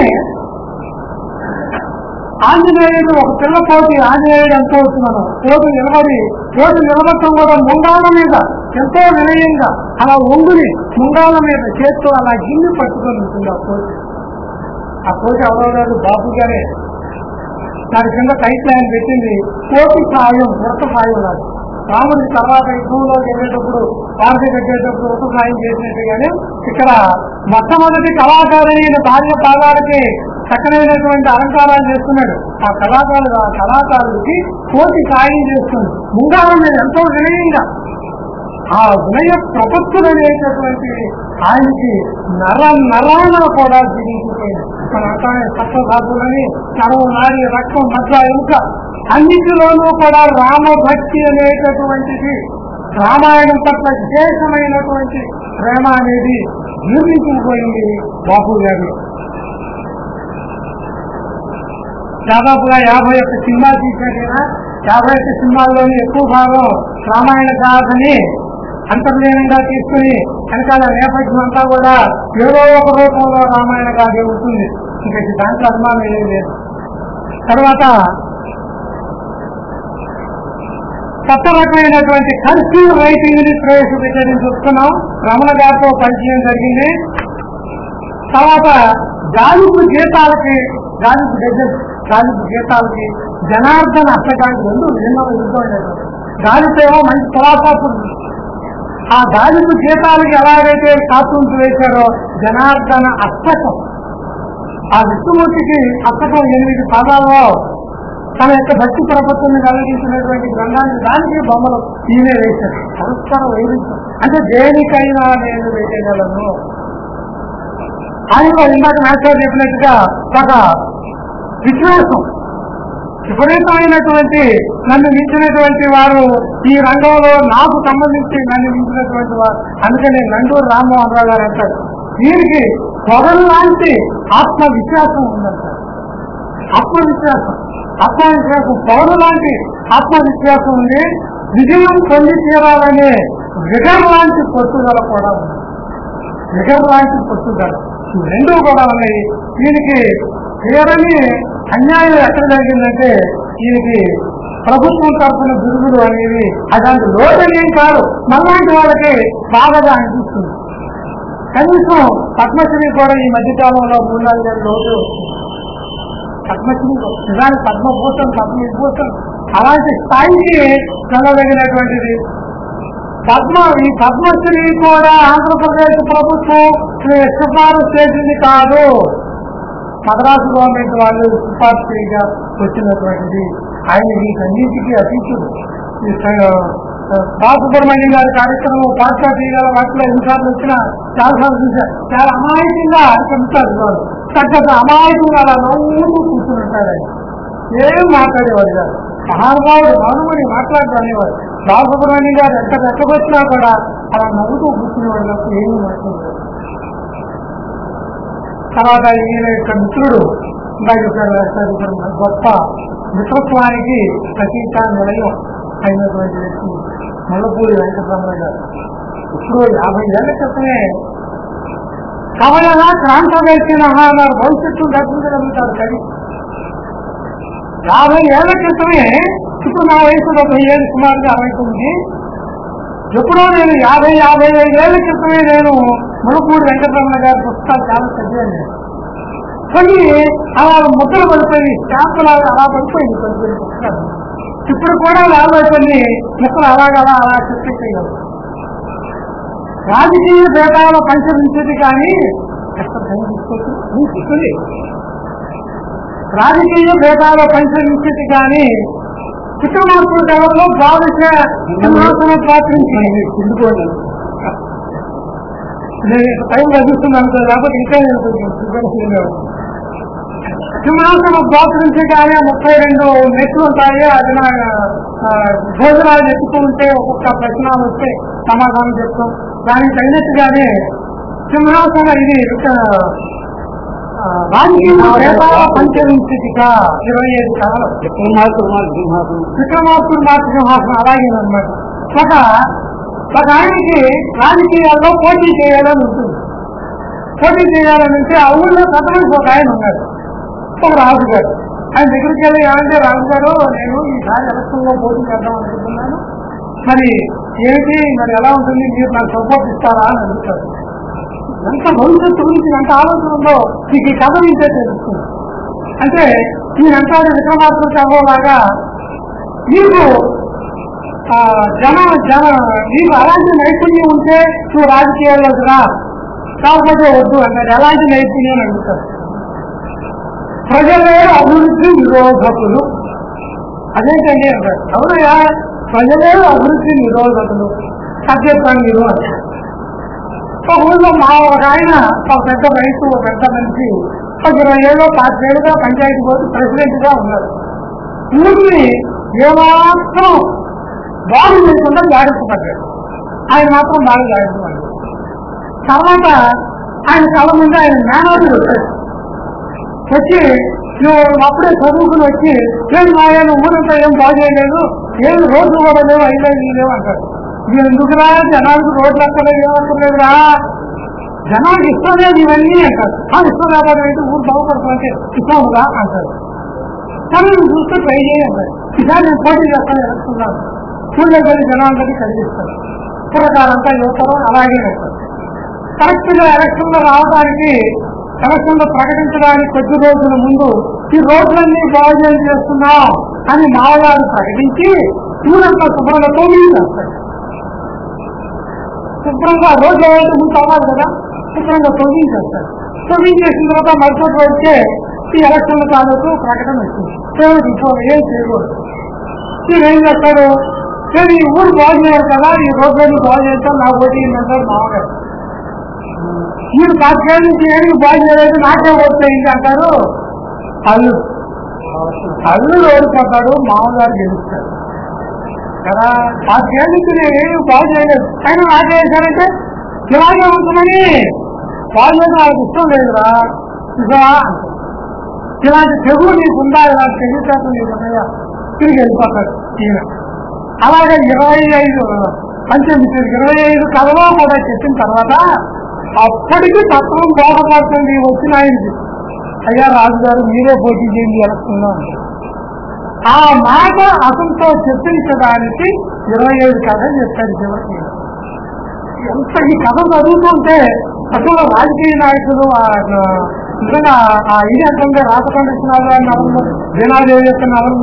ఆంజనేయుడు ఒక పిల్ల పోటీ ఆంజనేయుడు ఎంత అవుతున్నాను పోటీ నిలబడి పోటీ నిలబడటం కూడా ముండాల మీద ఎంతో వినయంగా అలా ఒంగుని ముండాల మీద చేత్తో అలా గిన్నె పట్టుకొని ఉంటుంది ఆ పోటీ ఆ పోటీ ఎవరో బాబు గారే దాని కింద టైట్ లైన్ పెట్టింది కోటి సాయం వృత సాయం రాదు రాముడి తర్వాత యుద్ధంలో వెళ్ళేటప్పుడు వారధి కట్టేటప్పుడు వృత సాయం చేసినట్టుగానే ఇక్కడ మొట్టమొదటి కళాకారుని భార్య పాదాలకి చక్కనైనటువంటి అలంకారాలు చేస్తున్నాడు ఆ కళాకారుడు ఆ కళాకారుడికి కోటి సాయం చేస్తుంది ముంగారం మీద ఎంతో వినయంగా ఆ వినయ ప్రపత్తులు అనేటటువంటి ఆయనకి నర నరాన కూడా జీవించిపోయింది మన అంటానే సప్తధాతులని నరం నాడి రక్తం మధ్య ఎముక అన్నిటిలోనూ కూడా రామభక్తి అనేటటువంటిది రామాయణం పట్ల విశేషమైనటువంటి ప్రేమ అనేది జీర్ణించుకుపోయింది బాబు గారు దాదాపుగా యాభై ఒక్క సినిమా తీసాడైనా యాభై ఒక్క సినిమాల్లోని ఎక్కువ భాగం రామాయణ గాథని అంతర్లీనంగా తీసుకుని వెనకాల నేపథ్యం అంతా కూడా ఏదో ఒక రూపంలో రామాయణ గాథే ఉంటుంది ఇంకా ఇది దాంట్లో అనుమానం ఏమీ లేదు తర్వాత కొత్త రకమైనటువంటి కర్సివ్ రైటింగ్ ని ప్రవేశపెట్టడం చూస్తున్నాం రమణ గారితో పరిచయం జరిగింది తర్వాత గాలిపు గీతాలకి గాలిపు గజల్ గాలిపు గీతాలకి జనార్దన అష్టకానికి రెండు ఎన్నో విరుద్ధమైనటువంటి గాలిపు ఏమో మంచి కళాశాస్త్రం ఆ గాలిపు గీతాలకి ఎలాగైతే కార్టూన్స్ వేశారో జనార్దన అష్టకం ఆ విష్ణుమూర్తికి అష్టకం ఎనిమిది పాదాల్లో తన యొక్క భక్తి ప్రపత్తుల్ని కలిగించినటువంటి గ్రంథాన్ని దానికి బొమ్మలు ఈయనే వేశారు సంస్కార వైవిధ్యం అంటే దేనికైనా నేను వేయగలను ఆయనలో ఇందాక మాస్టర్ చెప్పినట్టుగా ఒక విశ్వాసం విపరీతమైనటువంటి నన్ను మించినటువంటి వారు ఈ రంగంలో నాకు సంబంధించి నన్ను మించినటువంటి వారు అందుకని నండూరు రామ్మోహన్ రావు గారు అంటారు వీరికి పొగలు లాంటి ఆత్మవిశ్వాసం ఉందంటారు ఆత్మవిశ్వాసం ఆత్మవిశ్వాసం పౌరు లాంటి ఆత్మవిశ్వాసం ఉంది విజయం పొంది తీరాలనే విగర్ లాంటి పట్టుదల కూడా ఉంది విగర్ లాంటి పట్టుదల ఈ రెండూ కూడా ఉన్నాయి దీనికి తీరని అన్యాయం ఎక్కడ జరిగిందంటే దీనికి ప్రభుత్వం తరఫున బిరుదులు అనేవి అలాంటి లోటనేం కాదు మళ్ళాంటి వాళ్ళకి బాధగా అనిపిస్తుంది కనీసం పద్మశ్రీ కూడా ఈ మధ్యకాలంలో మూడు నాలుగేళ్ళ లోటు పద్మశ్రీ నిజానికి పద్మభూషణ్ పద్మవిభూషణ్ అలాంటి స్థాయికి వెళ్ళదగినటువంటిది పద్మ ఈ పద్మశ్రీ కూడా ఆంధ్రప్రదేశ్ ప్రభుత్వం సిఫారసు చేసింది కాదు మద్రాసు గవర్నమెంట్ వాళ్ళు సిఫార్సుగా వచ్చినటువంటిది ఆయన వీటన్నింటికి అతీతుడు ఈ బాలసుబ్రహ్మణ్యం గారి కార్యక్రమం పాస్తా టీవీల వాటిలో ఎన్నిసార్లు వచ్చినా చాలా సార్లు చూశారు చాలా అమాయకంగా చెప్తారు వాళ్ళు చక్కగా అమాయకంగా అలా నవ్వుతూ కూర్చుంటారు ఆయన ఏం మాట్లాడేవాడు కాదు మహానుభావుడు మౌనమని మాట్లాడనేవాడు బాలసుబ్రహ్మణ్యం గారు ఎంత రెచ్చగొచ్చినా కూడా అలా నవ్వుతూ కూర్చునేవాడు తప్ప ఏమీ మాట్లాడలేదు తర్వాత ఈయన యొక్క మిత్రుడు ఇందాక చెప్పారు రాశారు ఇక్కడ మన గొప్ప మిత్రత్వానికి ప్రతీక నిలయం అయినటువంటి వ్యక్తి ముళ్ళపూడి వెంకటరమణ గారు ఇప్పుడు యాభై ఏళ్ల క్రితమే కవలన క్రాంత వేసిన అన్నారు భవిష్యత్తు దర్శించగలుగుతారు కవి యాభై ఏళ్ల క్రితమే ఇప్పుడు నా వయసు డెబ్బై ఏళ్ళు సుమారుగా అరవై తొమ్మిది ఎప్పుడో నేను యాభై యాభై ఐదేళ్ల క్రితమే నేను ముళ్ళపూడి వెంకటరమణ గారి పుస్తకాలు చాలా చదివాను కొన్ని అలా ముద్దలు పడిపోయి స్టాంపులు అలా పడిపోయింది కొన్ని కొన్ని పుస్తకాలు ఇప్పుడు కూడా నాలో కొన్ని ముక్కలు అలాగా అలా అలా చెప్పేయగలరు రాజకీయ భేదాల పంచరించేది కానీ ఎక్కడ భయం తీసుకోవచ్చు? భయం తీసుకుంది. రాజకీయ భేదాల పంచరించేది కానీ విక్రమార్కుడు కవర్లో ద్వాదశ సింహాసనం పాత్రించింది చిందుకోండి నేను టైం లభిస్తున్నాను కదా లేకపోతే ఇంకా నేను కొంచెం సిద్ధంగా సింహాసనం పాత్రించి కానీ ఆ ముప్పై రెండు నెట్లు ఉంటాయి అది నా ఆ, భోజనాలు ఎత్తుకుంటే ఒక్కొక్క ప్రశ్నలు వస్తే సమాధానం చెప్తాం దానికి తగినట్టుగానే సింహాసన ఇది ఒక, ఆ, రాజకీయ భేదాల పంచవింశతిక ఇరవై ఐదు కాలం సింహాసనం సింహాసనం విక్రమార్కుడు మాట సింహాసనం అలాగే అనమాట ఒక ఒక ఆయనకి రాజకీయాల్లో పోటీ చేయాలని ఉంటుంది పోటీ చేయాలని అంటే ఆ ఊళ్ళో సతమనిషి ఒక ఆయన ఉన్నాడు ఒక రాజు గారు ఆయన దగ్గరికి వెళ్ళి ఏమంటే రాజు గారు నేను ఈసారి ఎలక్షన్ లో పోటీ చేద్దాం అనుకుంటున్నాను మరి ఏమిటి మరి ఎలా ఉంటుంది మీరు నాకు సపోర్ట్ ఇస్తారా అని అడుగుతారు ఎంత భవిష్యత్తు గురించి ఎంత ఆలోచన ఉందో మీకు ఈ కథ వింటే తెలుస్తుంది అంటే ఈయనంటాడు విక్రమార్కుడు చదవలాగా నీకు ఆ, జన జన నీకు అలాంటి నైపుణ్యం ఉంటే నువ్వు రాజకీయాల్లోకి రా కాకపోతే వద్దు అన్నాడు ఎలాంటి నైపుణ్యం అని అడుగుతారు ప్రజలే అభివృద్ధి నిరోధకులు అదేంటండి అంటారు అవునయా ప్రజలే అభివృద్ధి నిరోధకులు సత్యత్వం మీరు అంటారు ఒక ఊళ్ళో మా ఒక ఆయన ఒక పెద్ద రైతు ఒక పెద్ద మనిషి ఒక ఇరవై ఏళ్ళు పాతికేళ్ళుగా పంచాయతీ బోర్డు ప్రెసిడెంట్ గా ఉన్నారు ఊరిని ఏమాత్రం బాగు లేకుండా జాగ్రత్త పడ్డాడు ఆయన మాత్రం బాగా జాగ్రత్త పడ్డాడు తర్వాత ఆయన కళ్ళ ముందు ఆయన మేనోడు వచ్చాడు వచ్చి నువ్వు అప్పుడే చదువుకుని వచ్చి నేను మా ఆయన ఊరంతా ఏం బాగు చేయలేదు ఏం రోడ్లు కూడా లేవు అయినా ఇవి లేవు అంటారు ఇది ఎందుకురా జనాలకు రోడ్లు అక్కర్లేదు ఏమక్కర్లేదురా జనానికి ఇష్టం లేదు ఇవన్నీ అంటారు ఆ ఇష్టం లేకపోతే అయితే ఊరు బాగుపడుతుందంటే ఇష్టంగా అంటారు కానీ నువ్వు చూస్తే ట్రై చేయంటారు ఈసారి నేను పోటీ చేస్తాను ఎలక్తున్నాను ఊళ్ళో వెళ్ళి జనాలందరికీ కలిగిస్తాను పురకాలంతా యువతలో అలాగే ఉంటారు కరెక్ట్ గా ఎలక్షన్ లో రావడానికి ఎలక్షన్ లో ప్రకటించడానికి కొద్ది రోజుల ముందు ఈ రోడ్లన్నీ బాగు చేస్తున్నాం అని మావగారు ప్రకటించి ఊరంతా శుభ్రంగా తొమ్మిది చేస్తాడు శుభ్రంగా రోడ్లు వేయడం ముందు అవ్వాలి కదా శుభ్రంగా తొమ్మిది చేస్తాడు తొమ్మిది చేసిన తర్వాత మరుసటి రోజుకే ఈ ఎలక్షన్ తాలూకు ప్రకటన వచ్చింది ఏమిటి ఇప్పుడు ఏం చేయకూడదు ఈయన ఏం చేస్తాడు సరే ఈ ఊరు బాగు చేయాలి కదా ఈ రోడ్లన్నీ బాగు చేస్తాం నా ఓటీ అంటారు మామగారు మీరు పాతికేళ్ళ నుంచి ఏమి బాగు చేయలేదు నాకే ఓట్లేంటి అంటారు అల్లుడు అల్లుడు ఓడిపోతాడు మామగారు గెలుస్తాడు కదా పాతికేళ్ళ నుంచి నేను ఏమి బాగు చేయలేదు అయినా నాకే వేశారంటే ఇలాగే ఉంటుందని బాగు చేయడం వాళ్ళకి ఇష్టం లేదురా నిజమా అంటారు. ఇలాంటి తెగులు నీకుందా ఇలాంటి తెలివితేటలు నీకున్నాయా తిరిగి వెళ్ళిపోతాడు ఈయన అలాగే ఇరవై ఐదు పంచమిత్రుడు ఇరవై ఐదు కథలో కూడా చెప్పిన తర్వాత అప్పటికి తత్వం బోధపడుతుంది వచ్చిన ఆయనకి అయ్యా రాజుగారు మీరే పోటీ చేయండి ఎలక్షన్లో అన్నారు. ఆ మాట అతనితో చెప్పించడానికి ఇరవై ఐదు కథలు చెప్పాడు చివరికి ఎంత ఈ కథ చదువుతుంటే అసలు రాజకీయ నాయకులు ఆ, నిజంగా ఆ ఇది అంటే రాసకొండ ఇస్తున్నారు నవల్లో వీణాదేవి యొక్క నవల్లో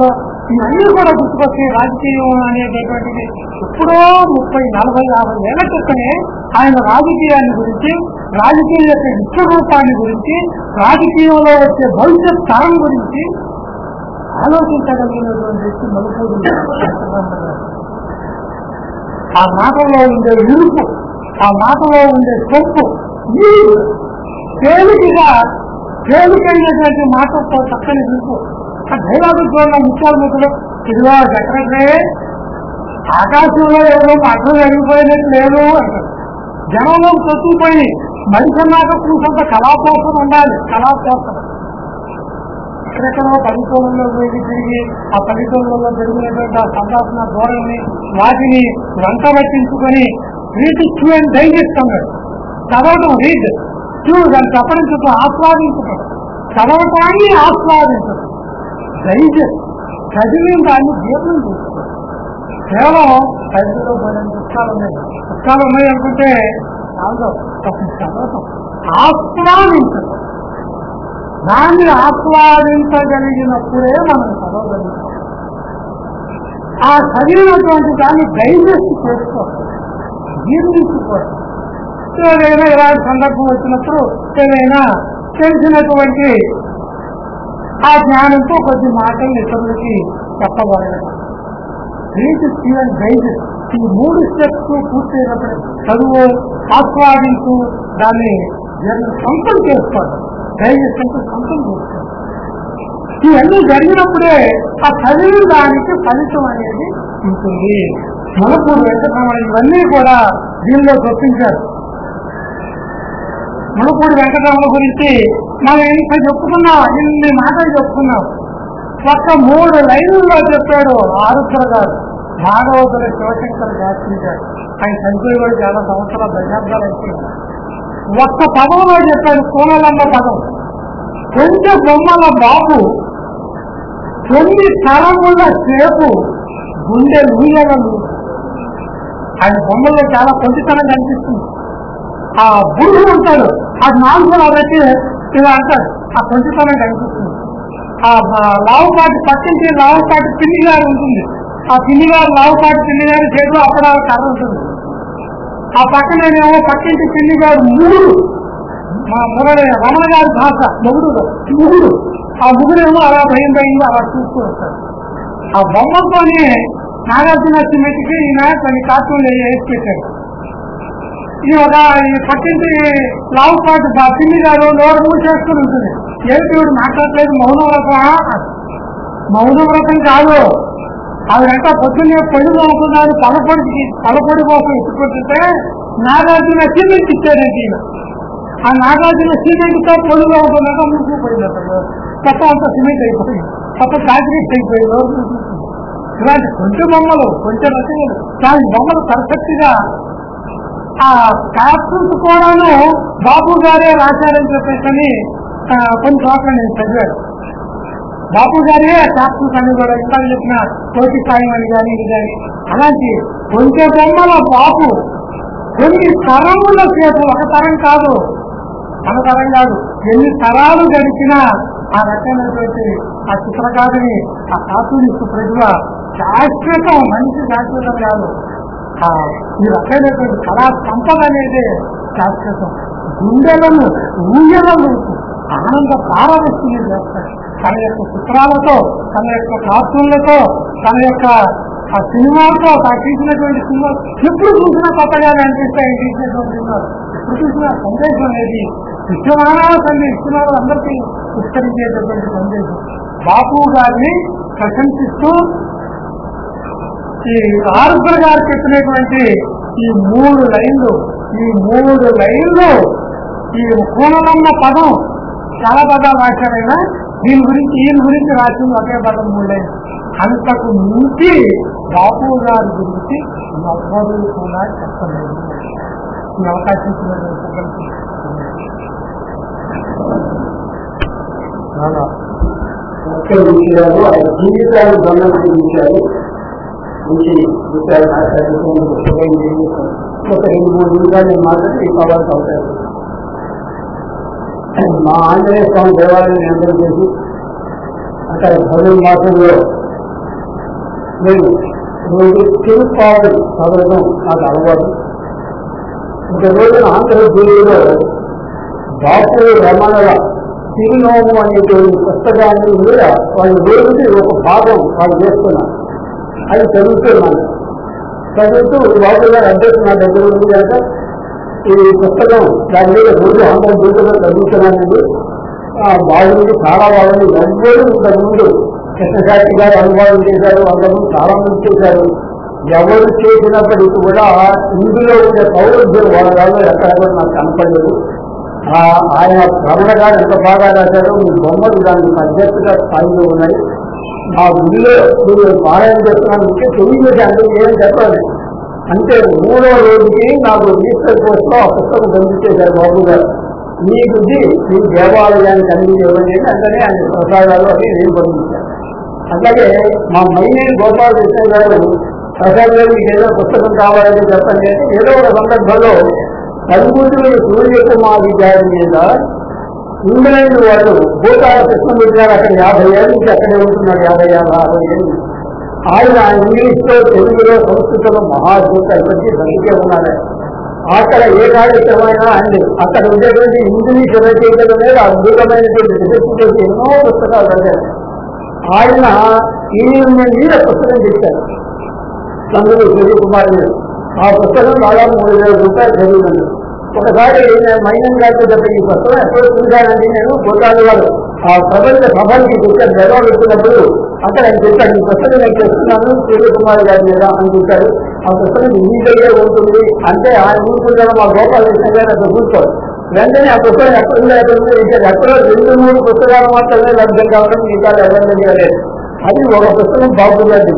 ఇవన్నీ కూడా గుర్తుకొచ్చి రాజకీయం అనేటటువంటిది ఎప్పుడో ముప్పై నలభై యాభై ఏళ్ల క్రితమే ఆయన రాజకీయాన్ని గురించి రాజకీయ యొక్క విశ్వరూపాన్ని గురించి రాజకీయంలో వచ్చే భవిష్యత్ తరం గురించి ఆలోచించగలిగినటువంటి వ్యక్తి మలుపూడి వెంకటరామయ్య గారు. ఆ మాటలో ఉండే విరుపు ఆ మాటలో ఉండే సొప్పు ఈ తేలికగా తేలికైనటువంటి మాటలతో చక్కని విరుపు ఆ డైలాగు చూడండి ముత్యాల ముక్కలు ఇదిగో సెక్రటరీ ఆకాశంలో ఎవరో అర్థం జరిగిపోయినట్టు లేదు అంటారు జనంలో చొచ్చుకుపోయి మనిషి అన్నాక కూసంత కళాపోషణ ఉండాలి కళాపోషణ ఎక్కడెక్కడో పల్లెటూళ్ళలో వెళ్ళి తిరిగి ఆ పల్లెటూళ్ళలో జరిగినటువంటి ఆ సంభాషణ ధోరణి వాటిని వంట పట్టించుకొని రీడ్ చూ అండ్ డైజెస్ట్ అన్నాడు చదవటం రీడ్ చూ దాన్ని చెప్పడం చుట్టూ ఆస్వాదించటం చదవటాన్ని ఆస్వాదించటం డైజెస్ట్ చదివిన దాన్ని జీర్ణం చేసుకోవడం కేవలం ఐదులో పన్నెండు పుస్తకాలు ఉన్నాయి పుస్తకాలు ఉన్నాయి అనుకుంటే కాదు ఒక చదవటం ఆస్వాదించటం దాన్ని ఆస్వాదించగలిగినప్పుడే మనం చదవగలుగుతాం ఆ చదివినటువంటి దాన్ని డైజెస్ట్ చేసుకోవాలి జీర్ణించుకోవాలి ఏదైనా ఇలాంటి సందర్భం వచ్చినప్పుడు ఏదైనా తెలిసినటువంటి ఆ జ్ఞానంతో కొద్ది మాటలు ఇతరులకి చెప్పగలగడం రీతి స్టీవెన్ డైజెస్ట్ ఈ మూడు స్టెప్స్ పూర్తయినప్పుడు చదువు ఆస్వాదించు దాన్ని సొంతం చేసుకోవాలి డైజెస్ట్ అంటే సొంతం చేసుకోవాలి ఇవన్నీ జరిగినప్పుడే ఆ చదివిన దానికి ఫలితం అనేది ఉంటుంది మనపూర్ వెంకటరమణ ఇవన్నీ కూడా దీనిలో చొప్పించారు మనపూడి వెంకటరమణ గురించి మనం ఇంత చెప్పుకున్నాం ఇన్ని మాటలు చెప్పుకున్నాం ఒక్క మూడు లైన్లలో చెప్పాడు ఆరుద్ర గారు భాగవతుల శివశంకర్ శాస్త్రి గారు ఆయన చనిపోయి కూడా చాలా సంవత్సరాల దశాబ్దాలు అయిపోయింది ఒక్క పదంలో చెప్పాడు కోనలమ్మ పదం కొంచెం బొమ్మల బాబు కొన్ని తరముల సేపు గుండె లూయగలు ఆయన బొమ్మల్లో చాలా కొంచెతనం కనిపిస్తుంది ఆ బురుడు ఉంటాడు ఆ నాలుగు పెట్టి ఇలా అంటాడు ఆ కొంచెతనం కనిపిస్తుంది ఆ లావుపాటి పక్కింటి లావుపాటి పిల్లి గారు ఉంటుంది ఆ పిల్లి గారు లావుపాటి పిల్లి గారి చేతిలో అప్పుడు ఆ కర్ర ఉంటుంది ఆ పక్కనేమో పక్కింటి పిల్లి గారు మూడు మా మురళి రమణ గారి భాష మొగుడు ముగుడు ఆ ముగుడేమో అలా భయం భయం అలా చూస్తూ వస్తాడు ఆ బొమ్మతోనే నాగార్జున సిమెంట్కి ఈయన కొన్ని కార్టూన్లు వేసి పెట్టాడు ఇది ఒక ఈ పక్కింటి లావుపాటు పిల్లి గారు నోరు మూసేసుకుని ఉంటుంది ఏమిటి వీడు మాట్లాడలేదు మౌన వ్రతం మౌన వ్రతం కాదు ఆవిడంతా పొద్దున్నే పొడి నవ్వుకున్నారు పలపొడికి పలపొడి కోసం ఇచ్చుకుంటుంటే నాగార్జున సిమెంట్ ఇచ్చాడండి ఈయన ఆ నాగార్జున సిమెంట్ తో పొడి నవ్వుకున్నాక మూసుకుపోయింది అతను కొత్త అంత సిమెంట్ అయిపోయింది కొత్త కాంక్రీట్ అయిపోయింది నోరు మూసుకుంటుంది. ఇలాంటి కొంచెం బొమ్మలు కొంచెం రచనలు కానీ బొమ్మలు పర్ఫెక్ట్ గా ఆ క్యాప్సూల్స్ కూడాను బాబు గారే రాశారని చెప్పేసి ఆ, కొన్ని చోట్ల నేను చదివాను బాబు గారే క్యాప్సూల్స్ అని కూడా ఇంత చెప్పిన కోటి సాయం అని కానీ ఇది కానీ అలాంటి కొంచెం బొమ్మల బాబు కొన్ని తరముల సేపు ఒక తరం కాదు మన తరం కాదు ఎన్ని తరాలు గడిచినా ఆ రకమైనటువంటి ఆ చిత్రకారుని ఆ కార్టూనిస్ట్ ప్రతిభ శాశ్వతం మనిషి శాశ్వతం కాదు ఆ ఈ రకమైనటువంటి కళా సంపద అనేది శాశ్వతం గుండెలను ఊయలను ఆనంద పారవస్తులు చేస్తాడు తన యొక్క చిత్రాలతో తన యొక్క కార్టూన్లతో తన యొక్క ఆ సినిమాతో తాను తీసినటువంటి సినిమా ఎప్పుడు చూసినా కొత్తగానే అనిపిస్తాయి తీసినటువంటి సినిమా ఎప్పుడు చూసినా సందేశం అనేది విశ్వనారాయణ సందేశం విశ్వనారాయణ అందరికీ విస్తరించేటటువంటి సందేశం బాపు గారిని ప్రశంసిస్తూ ఈ ఆరుద్ర గారు చెప్పినటువంటి ఈ మూడు లైన్లు ఈ మూడు లైన్లు ఈ కోణలమ్మ పదం చాలా పదాలు రాశారైనా దీని గురించి ఈయన గురించి రాసింది ఒకే పదం మూడు లైన్లు అంతకు మించి బాపు గారి గురించి ఎవ్వరూ కూడా చెప్పలేదు ఈ అవకాశం ఇచ్చినటువంటి ప్రజలకు చాలా ముఖ్య విషయాలు ఆ జీవితాలు గమనించారు మంచి విషయాలు మాట్లాడుతూ ఒక రెండు మూడు నిమిషాలు నేను మాట్లాడి కావాల్సి అవుతారు మా ఆంజనేయ స్వామి దేవాలయం నియంత్రణ చేసి అక్కడ భద్రం మాసంలో నేను రోజు తిరుపావులు చదవడం నాకు అలవాటు ఒక రోజున ఆంధ్రజ్యోతిలో బాపు రమణల తిరునోము అనేటువంటి పుస్తకాన్ని మీద వాళ్ళు రోజుకి ఒక భాగం వాళ్ళు చేస్తున్నారు అది చదువుతున్నాను చదువుతూ బాబు గారు అడ్రస్ నా దగ్గర ఉంది కనుక ఈ పుస్తకం దాని మీద రోజు ఆంధ్రజ్యోతిలో చదువుతున్నానండి ఆ, బాగుంది చాలా బాగుంది ఎవ్వరూ ఇంతకుముందు కృష్ణశాస్త్రి గారు అనుభవం చేశారు అంతకుముందు చాలా మంది చేశారు ఎవరు చేసినప్పటికీ కూడా ఇందులో ఉండే సౌలభ్యం వాళ్ళ వాళ్ళు ఎక్కడ కూడా నాకు కనపడలేదు ఆ, ఆయన రమణ గారు ఎంత బాగా రాశారో మీ బొమ్మలు దానికి మధ్యస్థగా స్థాయిలో ఉన్నాయి మా ఊళ్ళో మీరు పారాయణ చేస్తున్నాను ఇంకే తెలియజేసి అంటే ఏం చెప్పాలి అంటే మూడో రోజుకి నాకు రిజిస్టర్ పోస్ట్లో ఆ పుస్తకం పంపించేశారు బాబు గారు మీకు ఇది మీ దేవాలయానికి అన్ని ఇవ్వండి అంటేనే ఆయన ప్రసాదాలు అని నేను పంపించాను అట్లాగే మా మైనేని గోపాలకృష్ణ గారు ప్రసాద్ గారు మీకు ఏదో పుస్తకం కావాలని చెప్పండి అంటే ఏదో ఒక సందర్భంలో కలుగుతున్న సూర్యకుమారి గారి మీద ఇంగ్లాండ్ వాళ్ళు భూతాల కృష్ణమూర్తి గారు అక్కడ యాభై ఏళ్ళ నుంచి అక్కడే ఉంటున్నారు యాభై యాభై అరవై ఏళ్ళు ఆయన ఇంగ్లీష్లో తెలుగులో సంస్కృతంలో మహాద్భుత ఇప్పటికీ బతికే ఉన్నారు అక్కడ ఏ కార్యక్రమైనా అండి అక్కడ ఉండేటువంటి ఇంగ్లీష్ రచయితల మీద అద్భుతమైనటువంటి రిసెర్చ్ చేసి ఎన్నో పుస్తకాలు రాశారు ఆయన ఈయన మీద పుస్తకం చేశారు చంద్రుడు సూర్యకుమార్ మీద ఆ పుస్తకం దాదాపు మూడు వేల రూపాయలు చదివింది ఒకసారి నేను మైనం గారితో చెప్పి ఈ పుస్తకం ఎప్పుడో చూశానండి నేను గోదాలు గారు ఆ ప్రపంచ సభకి కూర్చొని జగన్ వచ్చినప్పుడు అక్కడ ఆయన చెప్పాడు ఈ పుస్తకం నేను చేస్తున్నాను సూర్యకుమార్ గారి మీద అని చెప్పాడు ఆ పుస్తకం మీ దగ్గర ఉంటుంది అంటే ఆయన ఊరుకుంటాను మా గోపాలకృష్ణ గారు అక్కడ కూర్చోడు వెంటనే ఆ పుస్తకం ఎక్కడ ఉందో ఎక్కడ ఉందో ఇచ్చారు ఎక్కడో రెండు మూడు పుస్తకాలు మాత్రమే లభ్యం కావడం మిగతా ఎవరి దగ్గర లేదు అది ఒక పుస్తకం బాబు గారి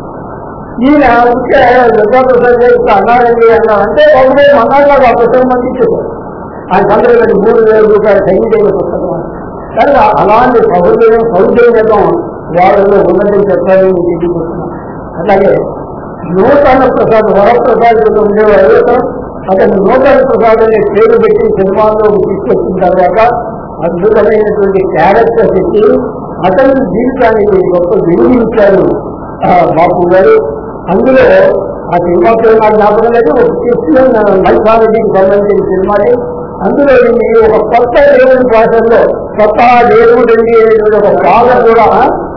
ఈయన ఉంటే దుర్గాప్రసాద్ గారు అన్నారండి అన్నారు అంటే ఒకటే మన్నాడు ఆ పుస్తకం పంపించారు ఆ చంద్రగడి మూడు వేల రూపాయల సంగీత పుస్తకం కానీ అలాంటి సౌకర్యం సౌకర్యం వాళ్ళలో ఉన్నదని చెప్పాలని మీకు తెలియజేస్తున్నాను అలాగే నూతన ప్రసాద్ వరప్రసాద్ గారు ఉండేవారు అతను నూతన ప్రసాద్ అనే పేరు పెట్టి సినిమాల్లో తీసుకొచ్చిన తర్వాత అద్భుతమైనటువంటి క్యారెక్టర్స్ ఇచ్చి అతని జీవితానికి గొప్ప విలువ ఇచ్చారు ఆ, బాపు గారు అందులో ఆ సినిమా పేరు నాకు జ్ఞాపకం లేదు ఒక క్రిస్టియన్ మైథాలజీకి సంబంధించిన సినిమాని అందులో ఇది ఒక కొత్త దేవుడి భాషల్లో కొత్త దేవుడు అనేటువంటి ఒక పాట కూడా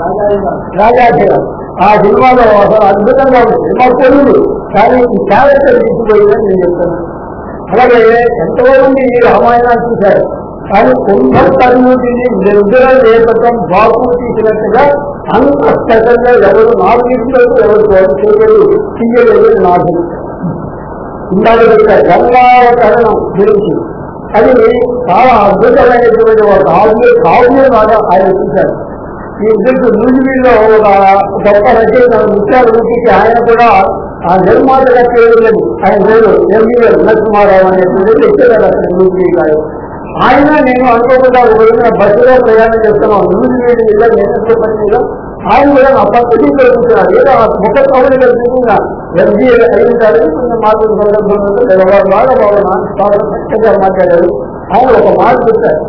రాజాధీనం ఆ సినిమాలో అసలు అద్భుతంగా ఉంది సినిమా తెలుగు కానీ ఈ క్యారెక్టర్ తీసుకుపోయిందని నేను చెప్తాను అలాగే ఎంతో మంది ఈ రామాయణాన్ని చూశారు కానీ కుంభకర్ణుడిని నిద్ర లేపటం బాబు తీసినట్టుగా అంత స్పెషల్గా ఎవరు నాకు తీసుకోలేదు ఎవరు చేయలేదు తీయలేదు నాకు ఇందాక చెప్పిన గంగావతరణం గురించి అది చాలా అద్భుతమైనటువంటి ఒక కావ్య కావ్యం లాగా ఆయన చూశారు ఈ ఇద్దరు న్యూజివీల్లో ఒక గొప్ప రచయిత ముత్యాల రూపికి ఆయన కూడా ఆ నిర్మాతగా చేయలేదు ఆయన పేరు ఎంబీఎల్ నరసింహారావు అనేటువంటి ఇచ్చారు అక్కడ న్యూజివీ గారు ఆయన నేను అనుకోకుండా ఒక రోజున బస్సులో ప్రయాణం చేస్తున్నాం న్యూజివీడ్ మీద నేతృత్వ పని మీద ఆయన కూడా నా పద్ధతి కలుగుతున్నారు ఏదో ఆ ముఖ కవులు కలుగుతున్నా ఎంబీఏ అయ్యింటారని కొంచెం మాటలు సందర్భంలో నిలబడి బాగా బాగా బాగా చక్కగా మాట్లాడారు ఆయన ఒక మాట చెప్పారు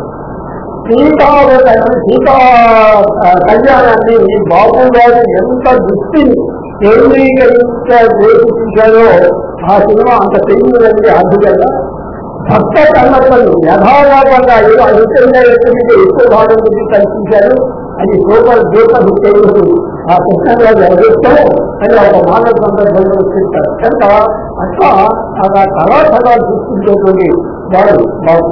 సీతావతనం సీతా ఆ, కళ్యాణాన్ని బాబు గారు ఎంత దృష్టిని కేంద్రీకరించారో ఆ సినిమా అంత తెలియదండి అద్భుతంగా భక్త కన్నప్పలు యథావాదంగా ఏదో అధికంగా ఎక్కడికి ఎక్కువ భాగం గురించి కల్పించారు అది సూపర్ డూపర్ హిట్ అయ్యింది ఆ కృష్ణరాజు అదృష్టం అని ఒక మాట సందర్భంలో చెప్తారు కనుక అట్లా ఆ కళాఖండాలు సృష్టించేటువంటి వాడు బాబు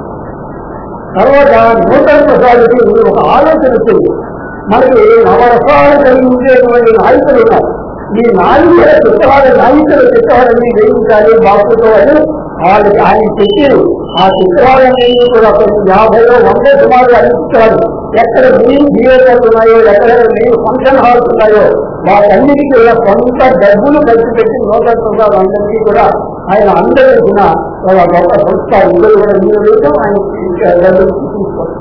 తర్వాత నూతన ప్రసాద్కి ఒక ఆలోచన వచ్చింది మనకి నవరసాలు కలిగి ఉండేటువంటి నాయకులు ఉన్నారు ఈ నాయకుల చిత్రాల నాయకుల చిత్రాలన్నీ వేయించాలి బాపుతో అని వాళ్ళకి ఆయన చెప్పారు ఆ చిత్రాలన్నీ కూడా కొన్ని యాభైలో వంద సుమారు అందించారు ఎక్కడ మెయిన్ థియేటర్లు ఉన్నాయో ఎక్కడ మెయిన్ ఫంక్షన్ హాల్స్ ఉన్నాయో వాటన్నిటికీ కూడా కొంత డబ్బులు ఖర్చు పెట్టి నూతన ప్రసాద్ అందరికీ కూడా ఆయన అందరికీ ఒక గొప్ప సంస్థ ఇందులో కూడా మీరు వేయడం ఆయన డబ్బులు తీసుకోవాలి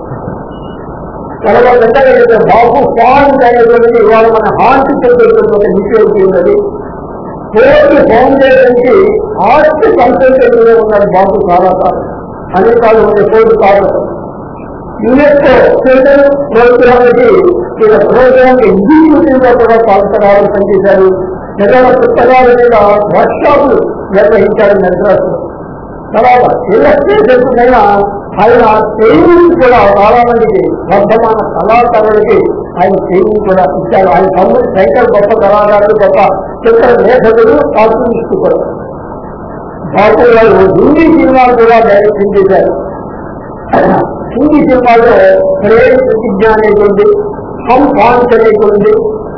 తర్వాత వెంటనే చెప్పే బాబు ఫాంట్ అనేటువంటిది ఇవాళ మన హాంట్ చెప్పేటువంటి ఒక ఇన్స్టిట్యూట్ ఉన్నది కోర్టు ఫౌండేషన్ కి ఆర్ట్ కన్సల్టెంట్ ఉన్నాడు బాబు చాలా సార్లు అనేకాలు ఉండే కోర్టు కాదు యునెస్కో సెంట్రల్ ప్రోగ్రామ్కి ఈయన ప్రోగ్రామ్ ఎగ్జిక్యూటివ్ గా కూడా పాల్గొనాలని పనిచేశారు పిల్లల పుస్తకాల మీద వర్క్షాపులు నిర్వహించారు మెడ్రాస్ తర్వాత ఇల్లస్ట్రేషన్స్ పైన ఆయన ట్రైనింగ్ కూడా చాలా మందికి వర్ధమాన కళాకారులకి ఆయన ట్రైనింగ్ కూడా ఇచ్చారు ఆయన తమ్ముడు శంకర్ గొప్ప కళాకారుడు గొప్ప చిత్ర లేఖకుడు కార్టూనిస్ట్ కూడా బాబు గారు హిందీ సినిమాలు కూడా డైరెక్షన్ చేశారు హిందీ సినిమాలో ప్రేమ ప్రతిజ్ఞ అనేది ఉంది హమ్ పాంచ్ అనేది ఉంది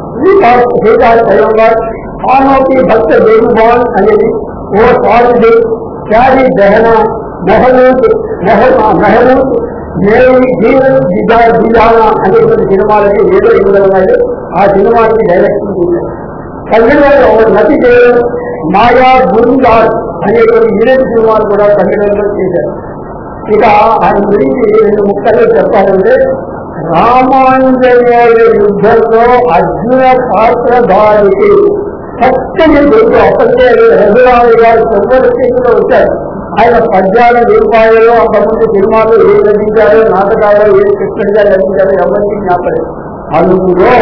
ఆనోకి భక్త దేవిభాన్ అనేది ఓ సాధుడు ప్యారీ దహన మెహమూద్ మెహమూద్ మేరీ జీవన్ దిజా దిజానా అనేటువంటి సినిమాలకి ఏదో ఎనిమిది ఉన్నాయి ఆ సినిమాకి డైరెక్షన్ చేశారు తమిళంలో నటి చేయడం మాయా గురుదాస్ అనేటువంటి యూనిట్ సినిమాలు కూడా తమిళంలో చేశారు ఇక ఆయన గురించి రెండు ముక్కలు చెప్పాలంటే రామాంజనేయ యుద్ధంలో అర్జున పాత్రధారికి చక్కని గుర్తు అప్పటికే రఘురామి గారు తొమ్మిది స్థితిలో వచ్చారు ఆయన పద్యాల రూపాయలు అంతకుముందు సినిమాలు ఏ రచించారో నాటకాలు ఏ కృష్ణుడిగా రచించారో ఎవరికి జ్ఞాపకం అందులో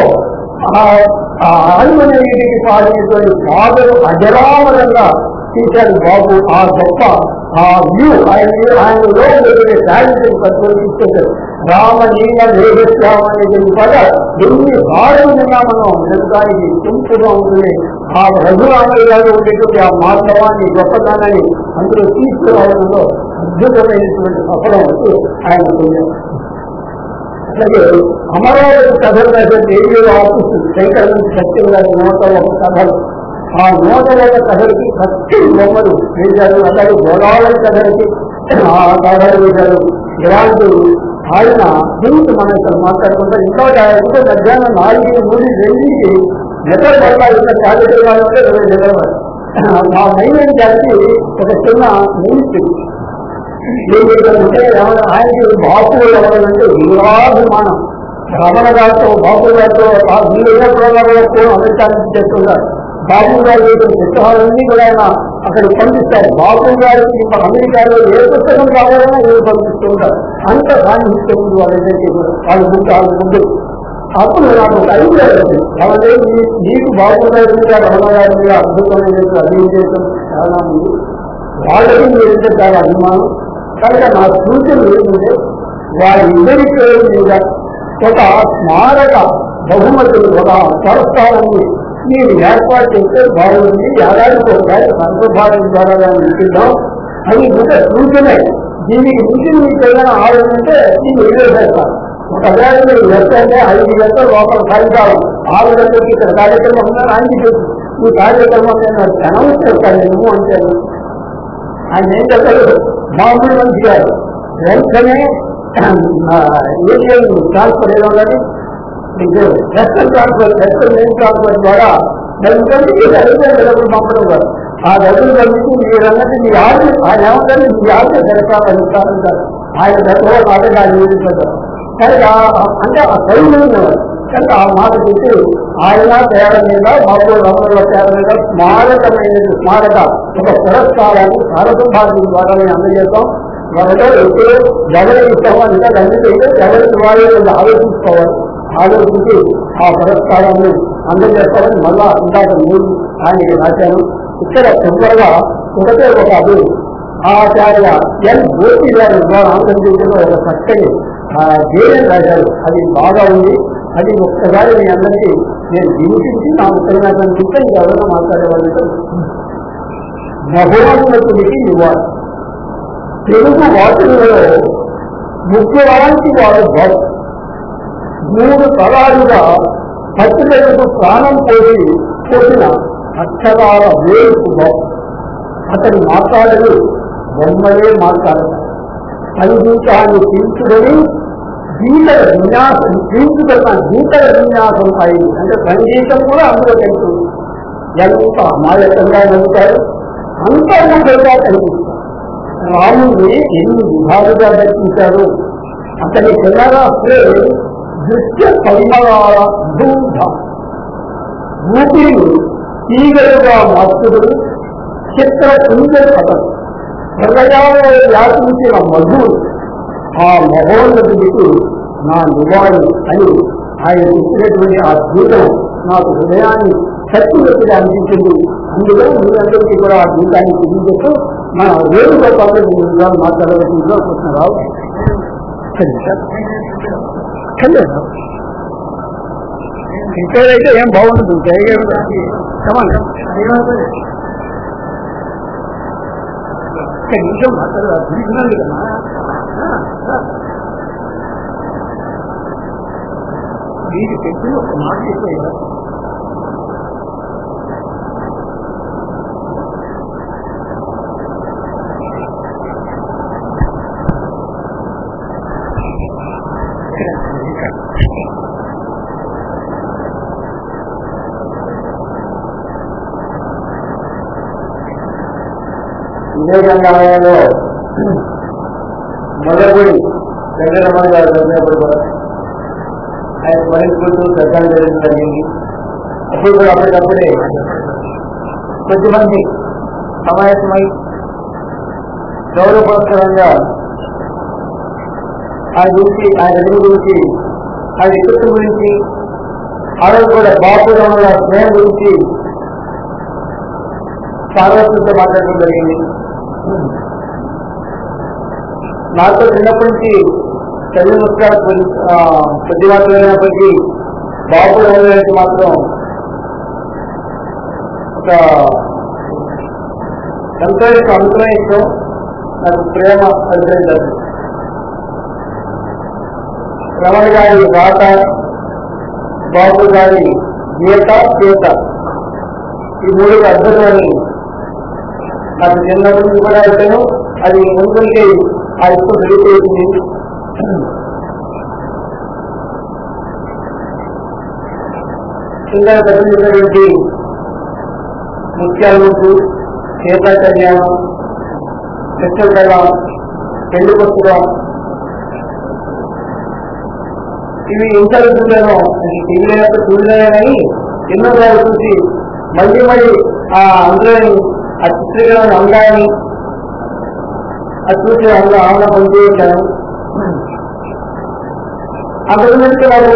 ఆ ఆత్మనీటికి పాడినటువంటి బాధలు అజరామరంగా తీశారు బాబు ఆ గొప్ప ఆ వ్యూ ఆయన ఆయనలో ఉండే శారీరక పరిశోధిస్తారు రామ నీల మేఘశ్యామ అనేటువంటి పద ఎన్ని సార్లు ఉన్నా మనం నిజానికి సింపుల్గా ఉంటుంది ఆ రఘురామయ్య గారు ఉండేటువంటి ఆ మార్గవాన్ని గొప్పతనాన్ని అందులో తీసుకురావడంలో అద్భుతమైనటువంటి సఫలం వచ్చి ఆయన పొందారు అలాగే అమరావతి కథలు రాసేది ఏడు ఆర్టిస్ట్ శంకర్ సత్యం గారి నూట ఒక కథలు ఆ నూట ఒక కథలకి చక్కని బొమ్మలు వేశారు అలాగే గోదావరి కథలకి ఆ కథలు వేశారు ఇలాంటి ఆయన గురించి మనం ఇక్కడ మాట్లాడుకుంటే ఇంకొక ఇంకో మధ్యాహ్నం నాలుగు మూడు రెండింటికి నిద్ర పడతారు ఇక్కడ కార్యక్రమాలు అంటే ఇరవై నిలబడి మా మైండ్ జాతి ఒక చిన్న మూర్తి ఏంటంటే ఆయనకి బాపు ఎవరంటే వీరాభిమానం రమణ గారితో బాపు గారితో ఆ వీరు కూడా అమెరికా నుంచి చేస్తున్నారు బాబు గారు చేసిన పుస్తకాలన్నీ కూడా ఆయన అక్కడికి పంపిస్తారు బాబు గారికి ఇప్పుడు అమెరికాలో ఏ పుస్తకం కావాలన్నా ఏమి పంపిస్తూ ఉంటారు అంత సాన్నిహిత్యం ఉంది వాళ్ళందరికీ కూడా వాళ్ళ ముందు వాళ్ళ ముందు అప్పుడు నాకు ఒక ఐడియా వచ్చింది కాబట్టి నీకు బాబు గారి మీద రమణ గారి మీద అద్భుతమైన అభివృద్ధి చాలా ఉంది వాళ్ళకి మీరంటే చాలా అభిమానం కనుక నా సూచన ఏంటంటే వారిద్దరి పేరు మీద ఒక స్మారక బహుమతులు ఒక పురస్కారాన్ని మీరు ఏర్పాటు చేస్తే బాగుంది ఏడాదికి ఒకసారి సంతభారం ద్వారా దాన్ని ఇచ్చిద్దాం అది ఒక సూచనే దీనికి మించి మీకు ఏదైనా ఆలోచన ఉంటే దీన్ని వదిలేసేస్తాను ఒకవేళ మీరు వెళ్తే ఐదు గంటలు లోపల సాయంకాలం ఆరు గంటలకి ఇక్కడ కార్యక్రమం ఉన్నారు ఆయనకి ఈ కార్యక్రమం నేను అనౌన్స్ చేస్తాను నేను అంటే ఆయన ఏం చెప్పారు మామూలు మంచి గారు వెంటనే ఏషియన్ ట్రాన్స్ఫర్ ఏదో ఉన్నది మీకు వెస్టర్న్ ట్రాన్స్ఫర్ వెస్టర్న్ మెయిన్ ట్రాన్స్ఫర్ ద్వారా వెంటనే డబ్బులు పంపడం కాదు ఆ డబ్బులు పంపించి మీరు అన్నట్టు మీ ఆర్డర్ ఆయన ఏమంటారు మీ ఆర్డర్ సరికాదని ఇస్తారంటారు ఆయన దగ్గర మాట దాన్ని ఊరించారు కనుక అంటే ఆ సైన్యం కనుక ఆ మాట చెప్పి ఆయన పేర మీద బాబు రమణుల పేర మీద స్మారకమైన స్మారక ఒక పురస్కారాన్ని భారత భారతి ద్వారా మేము అందజేస్తాం మొదట ఎప్పుడు ఎవరికి ఇస్తామో ఇంకా అందుకే ఎవరికి ఇవ్వాలి అని ఆలోచించుకోవాలి ఆలోచించి ఆ పురస్కారాన్ని అందజేస్తామని మళ్ళా ఇందాక మూడు ఆయనకి రాశాను ఇక్కడ సింపుల్గా ఒకటే ఒక అది ఆచార్య ఎన్ గోపి గారి ద్వారా ఆంధ్రప్రదేశ్లో ఒక చక్కని జేఎన్ రాశారు అది బాగా ఉంది అది ఒక్కసారి మీ అందరికీ నేను వినిపించి నా ఉపన్యాసం చెప్తే ఎవరైనా మాట్లాడేవాళ్ళు మహోన్నతుడికి ఇవ్వాలి తెలుగు వాటిలో ముఖ్యవానికి వాడు బాబు మూడు తరాలుగా పత్రికలకు ప్రాణం పోసి పోసిన అక్షరాల వేరుకు బాబు అతను మాట్లాడదు బొమ్మలే మాట్లాడతారు సంగీతాన్ని తీర్చుకొని గీతల విన్యాసం తీర్చుకున్న గీతల విన్యాసం అయింది అంటే సంగీతం కూడా అందులో తెలుస్తుంది ఎంత అమాయకంగా నవ్వుతారు అంతర్ముఖంగా కనిపిస్తారు రాముడిని ఎన్ని విధాలుగా దర్శించారు అతని పిల్లరాస్తే దృశ్య పరిమళాల ధూధ ఊపిరిని తీగలుగా మార్చుడు చిత్ర కుంజ పదం హృదయాలలో వ్యాపించిన మధువు ఆ మహోన్నతుడికి నా నివాళి అని ఆయన ఇచ్చినటువంటి ఆ గీతం నాకు హృదయాన్ని శక్తివెత్తిగా అనిపించింది అందులో మీరందరికీ కూడా ఆ గీతాన్ని తెలియజేస్తూ మన వేరుగా పండుగ మాట్లాడవలసిందిగా కృష్ణరావు ఇంకేదైతే ఏం బాగుంటుంది నిజం మాట్లాడాలి కదా మీకు చెప్పి ఒక మాట చెప్పారు వివేకానందంలో మొదలుపడి వెంకటరమణ గారు చదివినప్పుడు కూడా ఆయన స్మరించుకుంటూ ప్రచారం చేయడం జరిగింది అప్పుడు కూడా అప్పటికప్పుడే కొద్దిమంది సమాయత్తమై గౌరవపురస్కరంగా ఆయన గురించి ఆయన రచన గురించి ఆయన వ్యక్తిత్వం గురించి ఆ రోజు కూడా బాపు రమణ స్నేహం గురించి సార్వత్రితో మాట్లాడడం జరిగింది నాతో చిన్నప్పటి నుంచి చదివి నమస్కారం కొద్ది మాత్రమైనప్పటికీ బాబు రమణకి మాత్రం ఒక ఎంతో యొక్క అనుగ్రహించడం నాకు ప్రేమ అభిప్రాయం రమణ గారి రాత బాబు గారి గీత గీత ఈ మూడు అద్భుతమని నాకు చిన్నప్పటి నుంచి కూడా అయిపోయాను అది ముందుకి ఆ ఇష్టం పెరిగిపోయింది ఇంకా ప్రతినిధించినటువంటి ముత్యాలకు సీతా కళ్యాణం కృష్ణ కళ పెళ్లి పుస్తకం ఇవి ఎంత చూసానో టీవీలో యొక్క చూడలే కానీ ఎన్నో సార్లు చూసి మళ్ళీ మళ్ళీ ఆ అందులోని ఆ చిత్రీకరణ అందాన్ని అది చూసి అందులో ఆనంద పనిచేశాను అంతకు నుంచి నాకు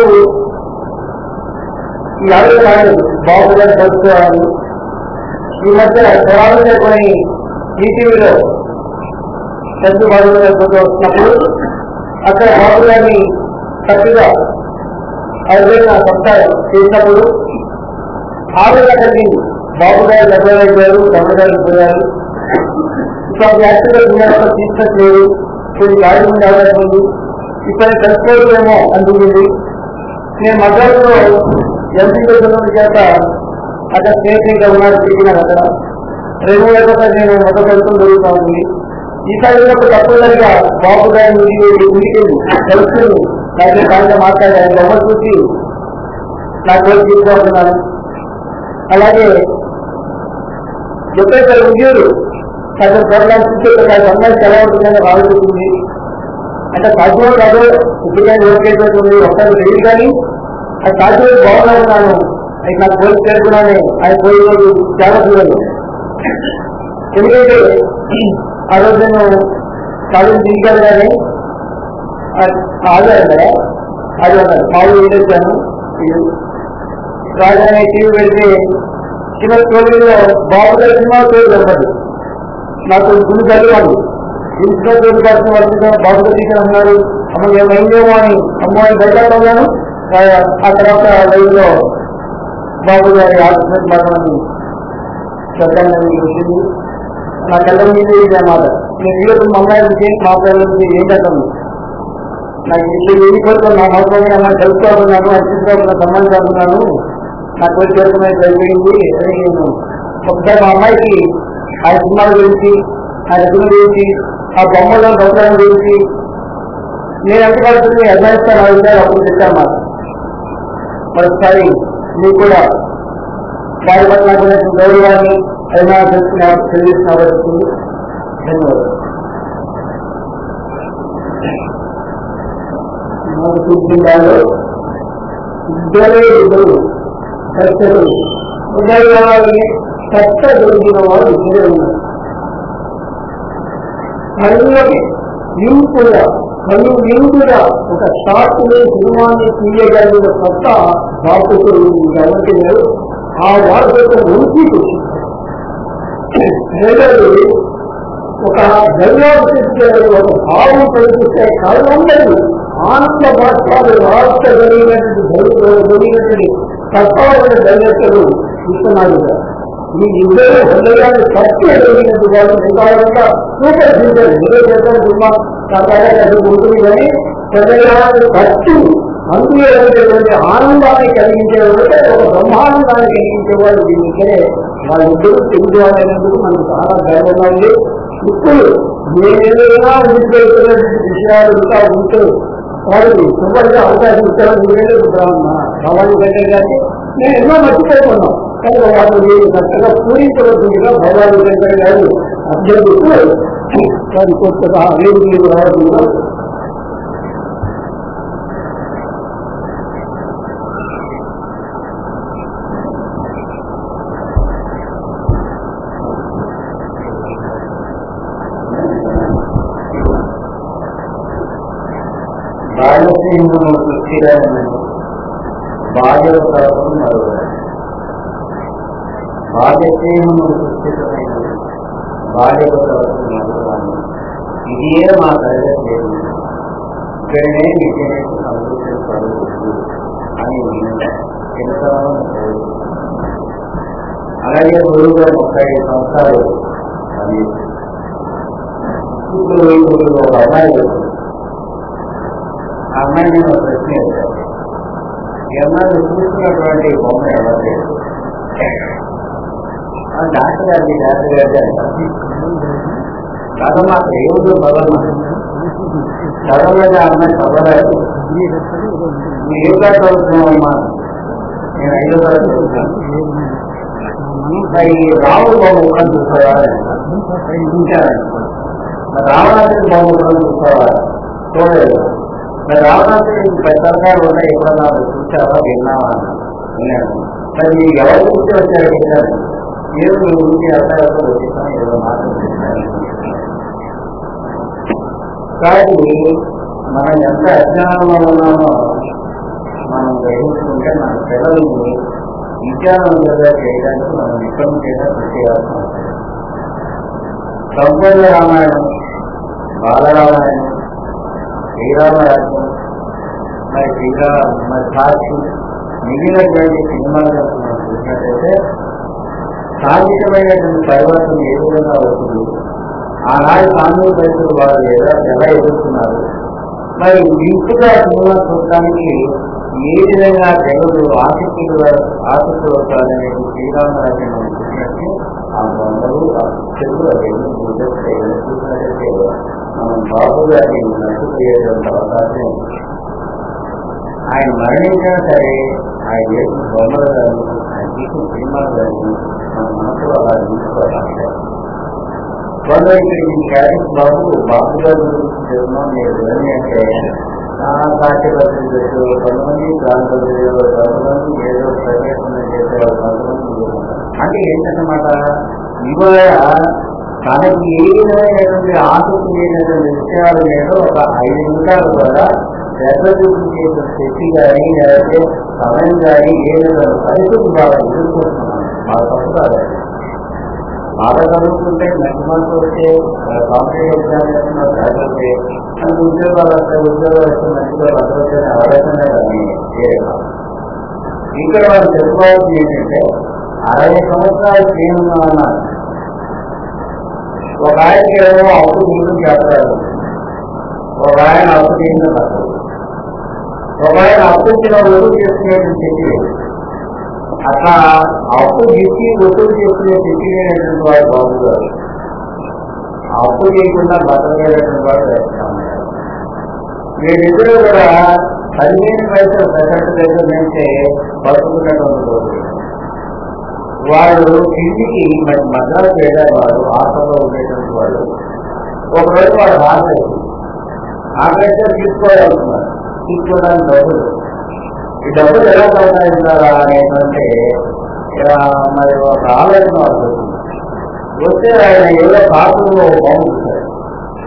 ఈ ఆవిడ రాలేదు బాబుగా కలుసుకోవాలి ఈ మధ్య పొలాలు చేసుకొని ఈటీవీలో పెద్ద బాబుగా వస్తున్నప్పుడు అక్కడ బాబు గారిని చక్కగా ఎవరైనా సత్తారు చేసినప్పుడు ఆవిడ అక్కడికి బాబు గారు దగ్గరైపోయారు రమణ గారు పోయారు ఇప్పుడు యాక్టివ్గా ఉన్నప్పుడు తీసుకొచ్చేది కొన్ని గాడి ముందు అవకాశం ఉంది ఇక్కడ తెలుసుకోవడమేమో అందుకుంది నేను మద్రాసులో ఎంపీ ఉన్నందు చేత అక్కడ స్నేహితులుగా ఉన్నారు తిరిగినాను అక్కడ రెండు వేల నేను మొదలు పెడుతూ జరుగుతూ ఉంది ఈసారి ఉన్నప్పుడు తప్పనిసరిగా బాబు గారిని ఇంటికి ఇంటికి తెలుసుకుని నాకు దాంట్లో మాట్లాడాను బొమ్మ చూసి నాకు రోజు తీసుకుంటున్నాను అలాగే ఎప్పుడైతే ఉద్యోగులు సగం ప్రోగ్రామ్ చూసే సంబంధించి ఎలా ఉంటుందని ఆలోచిస్తుంది అంటే సాధ్యం కాదు ఇప్పుడు ఓకేస్తుంది ఒక్కరు తెలియదు కానీ అది సాధ్యం బాగున్నాను అది నాకు పోయి చేరుకున్నాను ఆయన పోయి రోజు చాలా చూడదు ఎందుకంటే ఆ రోజు నేను కాలేజీ దిగాను కానీ ఆగారు కదా అది అన్నారు మామూలు వెళ్ళొచ్చాను రాగానే టీవీ పెడితే చిన్న స్టోరీలో బాబు గారి సినిమా పేరు కనపడి నాకు గుడి చదివాడు ఇంట్లో పేరు పడుతున్న వాళ్ళు బాబు గారు టీచర్ అన్నారు అమ్మ ఏమైందేమో అని అమ్మాయి బయట ఉన్నాను ఆ తర్వాత లైవ్ లో బాబు గారి ఆత్మహత్య మరణాన్ని చెప్పడానికి వచ్చింది నా కళ్ళ మీద ఇది అన్నమాట నేను వీళ్ళకి మా అమ్మాయి నుంచి మా పిల్లలకి ఏం కట్టను నాకు ఇప్పుడు వెళ్ళిపోతాను నా మొత్తం అమ్మ తెలుసుకోవాలన్నాను అర్చించుకోవాలన్న సంబంధించాలన్నాను నాకు వచ్చి చేరుకునేది అయిపోయింది అని నేను ఒకసారి మా అమ్మాయికి ఆ సినిమాల గురించి ఆ రచన గురించి ఆ బొమ్మల గౌరవం గురించి నేను ఎంత పడుతుంది అభిమానిస్తాను ఆ విషయాలు అప్పుడు చెప్పాను మాట మరొకసారి మీకు కూడా వారి పట్ల నాకు ఉన్నటువంటి గౌరవాన్ని అభిమానం తెలుసుకున్న తెలియజేసిన వస్తుంది ధన్యవాదాలు నాకు చూపించాలో ఇద్దరే ఇద్దరు కష్టలు ఉదయాన్ని కష్ట దొరికిన వారు ఇద్దరే ఉన్నారు కళ్ళకి నింపుగా కళ్ళు నిండుగా ఒక షార్ట్ సినిమాని తీయగలిగిన కొత్త వార్తకులు ఎవరికి లేరు ఆ వార్తకు మంచి రెండోది ఒక డైలాగ్ చేసే ఒక భావం కల్పిస్తే కళ్ళందరూ ఆనంద భాషలు రాష్ట్ర జరిగినటువంటి జరిగినటువంటి తత్వాలను డైరెక్టరు ఇస్తున్నాడు ఈ ఇద్దరు హృదయాన్ని సత్య జరిగినట్టు వాళ్ళు నిజంగా సూపర్ సీజర్ ఏదో చేద్దాం సినిమా సాధారణంగా అది ఉంటుంది కానీ హృదయాన్ని ఖర్చు అందులో ఉండేటువంటి ఆనందాన్ని కలిగించే వాళ్ళే ఒక బ్రహ్మానందాన్ని కలిగించే వాళ్ళు దీనికే వాళ్ళిద్దరూ తెలుగు వాళ్ళైనందుకు మనకు చాలా గర్వంగా ఉంది ఇప్పుడు నేనేదైనా ఉండిపోతున్నటువంటి విషయాలు ఇంకా ఉంటే వారికి సుమారుగా అవకాశం ఇచ్చారు మీరే భవానీ వెంకయ్య గారికి నేను ఎన్నో మర్చిపోతున్నాను కానీ వాళ్ళు మీరు చక్కగా పూరించవలసిందిగా భవానీ వెంకయ్య గారు అభ్యర్థులు వారి కొత్తగా వేరు మీరు రావడం బాల్యశ్రీమును సృష్టిరాయను బాల్య తరపు మరొకరు బాల్యశ్రీమును సృష్టితమైన బాల్య తరపు మరొకరు ఇదే మా తరగతి ఇక్కడనే నిజమే అభివృద్ధి పడుతుంది అని చిన్నతనం అలాగే గురువుగా ముప్పై ఐదు సంవత్సరాలు అది ఇప్పుడు ఇప్పుడు ఒక అమ్మాయి వచ్చింది. ఆ అమ్మాయి నేను ఒక ప్రశ్న వేశాను. ఈ అమ్మాయి చూస్తున్నటువంటి బొమ్మ ఎవరు ఆ డాక్టర్ గారికి డాక్టర్ గారి కథమా దేవుడు పదమా చదవలేదు ఆ అమ్మాయి చదవలేదు మీరు ఏ క్లాస్ చదువుతున్నామమ్మా నేను ఐదో క్లాస్ చదువుతున్నాను మరి రాముడు బొమ్మ కూడా చూస్తావా మరి రావణాసుడి బొమ్మ కూడా చూస్తావా చూడలేదు మరి రావణాసుడి పెద్దగా ఉన్నాయి ఎప్పుడన్నా చూసావా విన్నావా విన్నాను మరి మీరు ఎవరు చూసి వచ్చారు విన్నాను మీరు మీ ఊరికి అర్థాలతో వచ్చేసాను ఏదో మాట్లాడుతున్నాను కాబట్టి మనం ఎంత అజ్ఞానంలో ఉన్నామో మనం గ్రహించుకుంటే మన పిల్లల్ని విద్యావంతులుగా చేయడానికి మనం విఫలం చేయడం చేయాల్సిన అవసరం సంపూర్ణ రామాయణం బాలరామాయణం శ్రీరామరాజ్యం మరి శ్రీరామ మరి సాక్షి మిగిలినటువంటి సినిమాలను మనం చూసినట్టయితే సాంఘికమైనటువంటి పరివర్తన ఏ విధంగా అవుతుంది ఆనాడు సాంఘిక పరిస్థితులు వాళ్ళు ఎలా ఎలా ఎదుర్కొన్నారు మరి ఇంపుగా సినిమా చూడటానికి ఏ విధంగా జగలు ఆసక్తులు ఆసక్తి అవుతారనే శ్రీరామరాజ్యం మనం చూసినట్టు ఆ బొమ్మలు ఆ పిక్చర్లు అవన్నీ చూస్తే చూసినట్టయితే మనం బాబు గారిని నచ్చిపోయేటువంటి అవకాశం ఉంది. ఆయన మరణించినా సరే ఆయన చేసిన బొమ్మలు కానీ ఆయన తీసిన సినిమాలు కానీ మన మనసులో అలా తీసుకోవాలి కొందరు ఇక్కడ ఈ క్యారెక్ట్ బాబు బాబు గారి గురించి చెప్తున్నాం మీరు వినండి అంటే సాక్ష్యపత్రం చేసేవారు కొంతమంది ప్రాంతాలు కొంతమంది ఏదో ప్రవేశం చేసేవారు కొంతమంది ఊరుకుంటారు. అంటే ఏంటన్నమాట ఇవాళ తనకి ఏ విధమైనటువంటి ఆసక్తి లేనటువంటి విషయాల మీద ఒక ఐదు నిమిషాల ద్వారా శ్రద్ధ చూపించేటువంటి శక్తి కానీ లేకపోతే సమయం కానీ ఏ విధంగా పరిస్థితి బాగా ఎదుర్కొంటున్నాం బాగా తప్పు కాదు అది. బాగా చదువుకుంటే మంచి మనసు వస్తే కాంపిటేటివ్ ఎగ్జామ్ చేస్తున్నారు చదివితే మనకు ఉద్యోగాలు వస్తాయి ఉద్యోగాలు వస్తే మంచిగా భద్రత అవకాశమే కానీ వేరే కాదు. ఇక్కడ వాళ్ళు చెప్పుకోవాల్సింది ఏంటంటే అరవై సంవత్సరాలు శ్రీనున్నా అన్నారు ఒక ఆయనకి ఏమో అప్పు గురించి చేస్తారు ఒక ఆయన అప్పు చేసిన తప్పదు ఒక ఆయన అప్పు ఇచ్చిన వసూలు చేసుకునేటువంటి శక్తి లేదు అట్లా అప్పు ఇచ్చి వసూలు చేసుకునే శక్తి లేనటువంటి వాడు బాబు గారు అప్పు చేయకుండా బతకలేనటువంటి వాడు వేస్తామన్నారు వీరిద్దరూ కూడా పదిహేను పైసలు ప్రజెంట్ దగ్గర నుంచే బతుకున్నటువంటి రోజు వాళ్ళు ఇంటికి మరి మద్రాసు వెళ్ళారు వాడు హాస్టల్లో ఉండేటువంటి వాళ్ళు ఒకరోజు వాడు రాలేదు ఆకలిస్తే తీసుకోవాలనుకున్నారు తీసుకోవడానికి డబ్బులు ఈ డబ్బులు ఎలా సంపాదించాలా అనేటువంటి ఆ, మరి ఒక ఆలోచన వాళ్ళకి వచ్చింది వస్తే ఆయన ఏదో పాత్రలో బొమ్మ చూశారు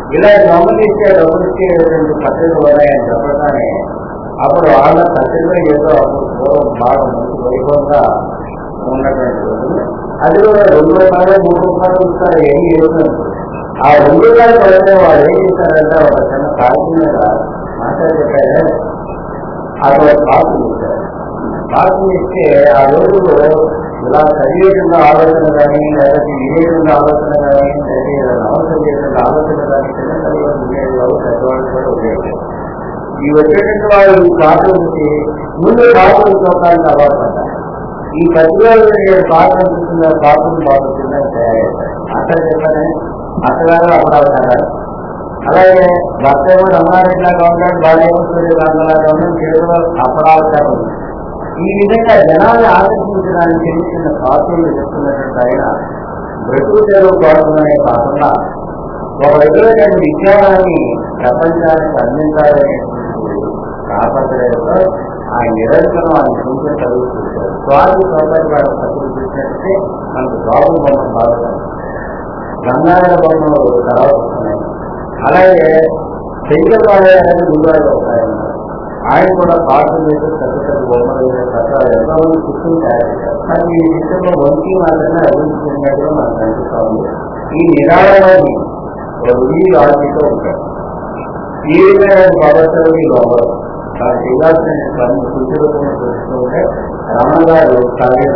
ఇలా గమనిస్తే గమనించేటువంటి పద్ధతులు ఉన్నాయని చెప్పగానే అప్పుడు వాళ్ళ పద్ధతిలో ఏదో అప్పుడు పూర్వం బాగా మంచి వైభవంగా ఉన్నటువంటి రోజులు అది కూడా రెండు రూపాయలు మూడు రూపాయలు ఇస్తారు ఏం చేస్తున్నారు ఆ రెండు రూపాయలు పడితే వాళ్ళు ఏం చేశారంటే ఒక చిన్న కాగితం మీద మాట్లాడే అక్కడ పాత్ర ఇచ్చారు పాత్ర ఇస్తే ఆ రోజుల్లో ఇలా చదివేటువంటి ఆలోచన కానీ లేకపోతే వినేటువంటి ఆలోచన కానీ లేదా ఏదైనా అవసరం చేసిన ఆలోచన కానీ చిన్న కలిగి ఉండేది వాళ్ళు పెద్దవాళ్ళు కూడా ఉండేది ఈ వచ్చేటువంటి వాళ్ళు ఈ పాత్ర నుంచి ముందు పాత్ర చూడడానికి అలవాటు పడ్డారు ఈ పత్రికలు పాత్ర చూస్తున్న పాత్రను బాగుంటుందని తయారయ్యారు అక్కడ చెప్పానే అత్తగారు అమరావతి అలాగే భర్త ఏమో రమణారెడ్డిలాగా ఉంటాడు భార్య ఏమో సూర్యకాంతలాగా ఉంటాడు తెలుగు అపరావతారం ఉంది. ఈ విధంగా జనాన్ని ఆకర్షించడానికి చిన్న చిన్న పాత్రలు చెప్తున్నటువంటి ఆయన బ్రతుకు తెరువు పాడుతుందనే కాకుండా ఒక విధమైన విజ్ఞానాన్ని ప్రపంచానికి అందించాలనేటువంటి తాపత్రయంతో ఆయన నిరంతరం ఆయన చూసే చదువుతుంటారు స్వామి స్వామి గారు చదువు చూసినట్టే మనకు బాబు బొమ్మ బాగా గంగాధర బొమ్మలు తర్వాత వస్తున్నాయి అలాగే శంకరబాబు అనేది గురువారు వస్తాయన్నారు ఆయన కూడా పాటలు వేసి పెద్ద పెద్ద బొమ్మలు వేసే కథలు ఎంతో మంది పుస్తకం తయారు చేశారు కానీ ఈ విషయంలో వంటి మాత్రమే అభివృద్ధి చెందినట్టుగా మనకు కనిపిస్తా ఉంది ఈ నిరాళాన్ని వీళ్ళు ఆర్థిక ఉంటారు ఈ విధమైన ప్రవర్తనకి లోపల తాను చేయాల్సిన పని సూచరూపంగా చూస్తుంటే రమణ గారు తాగే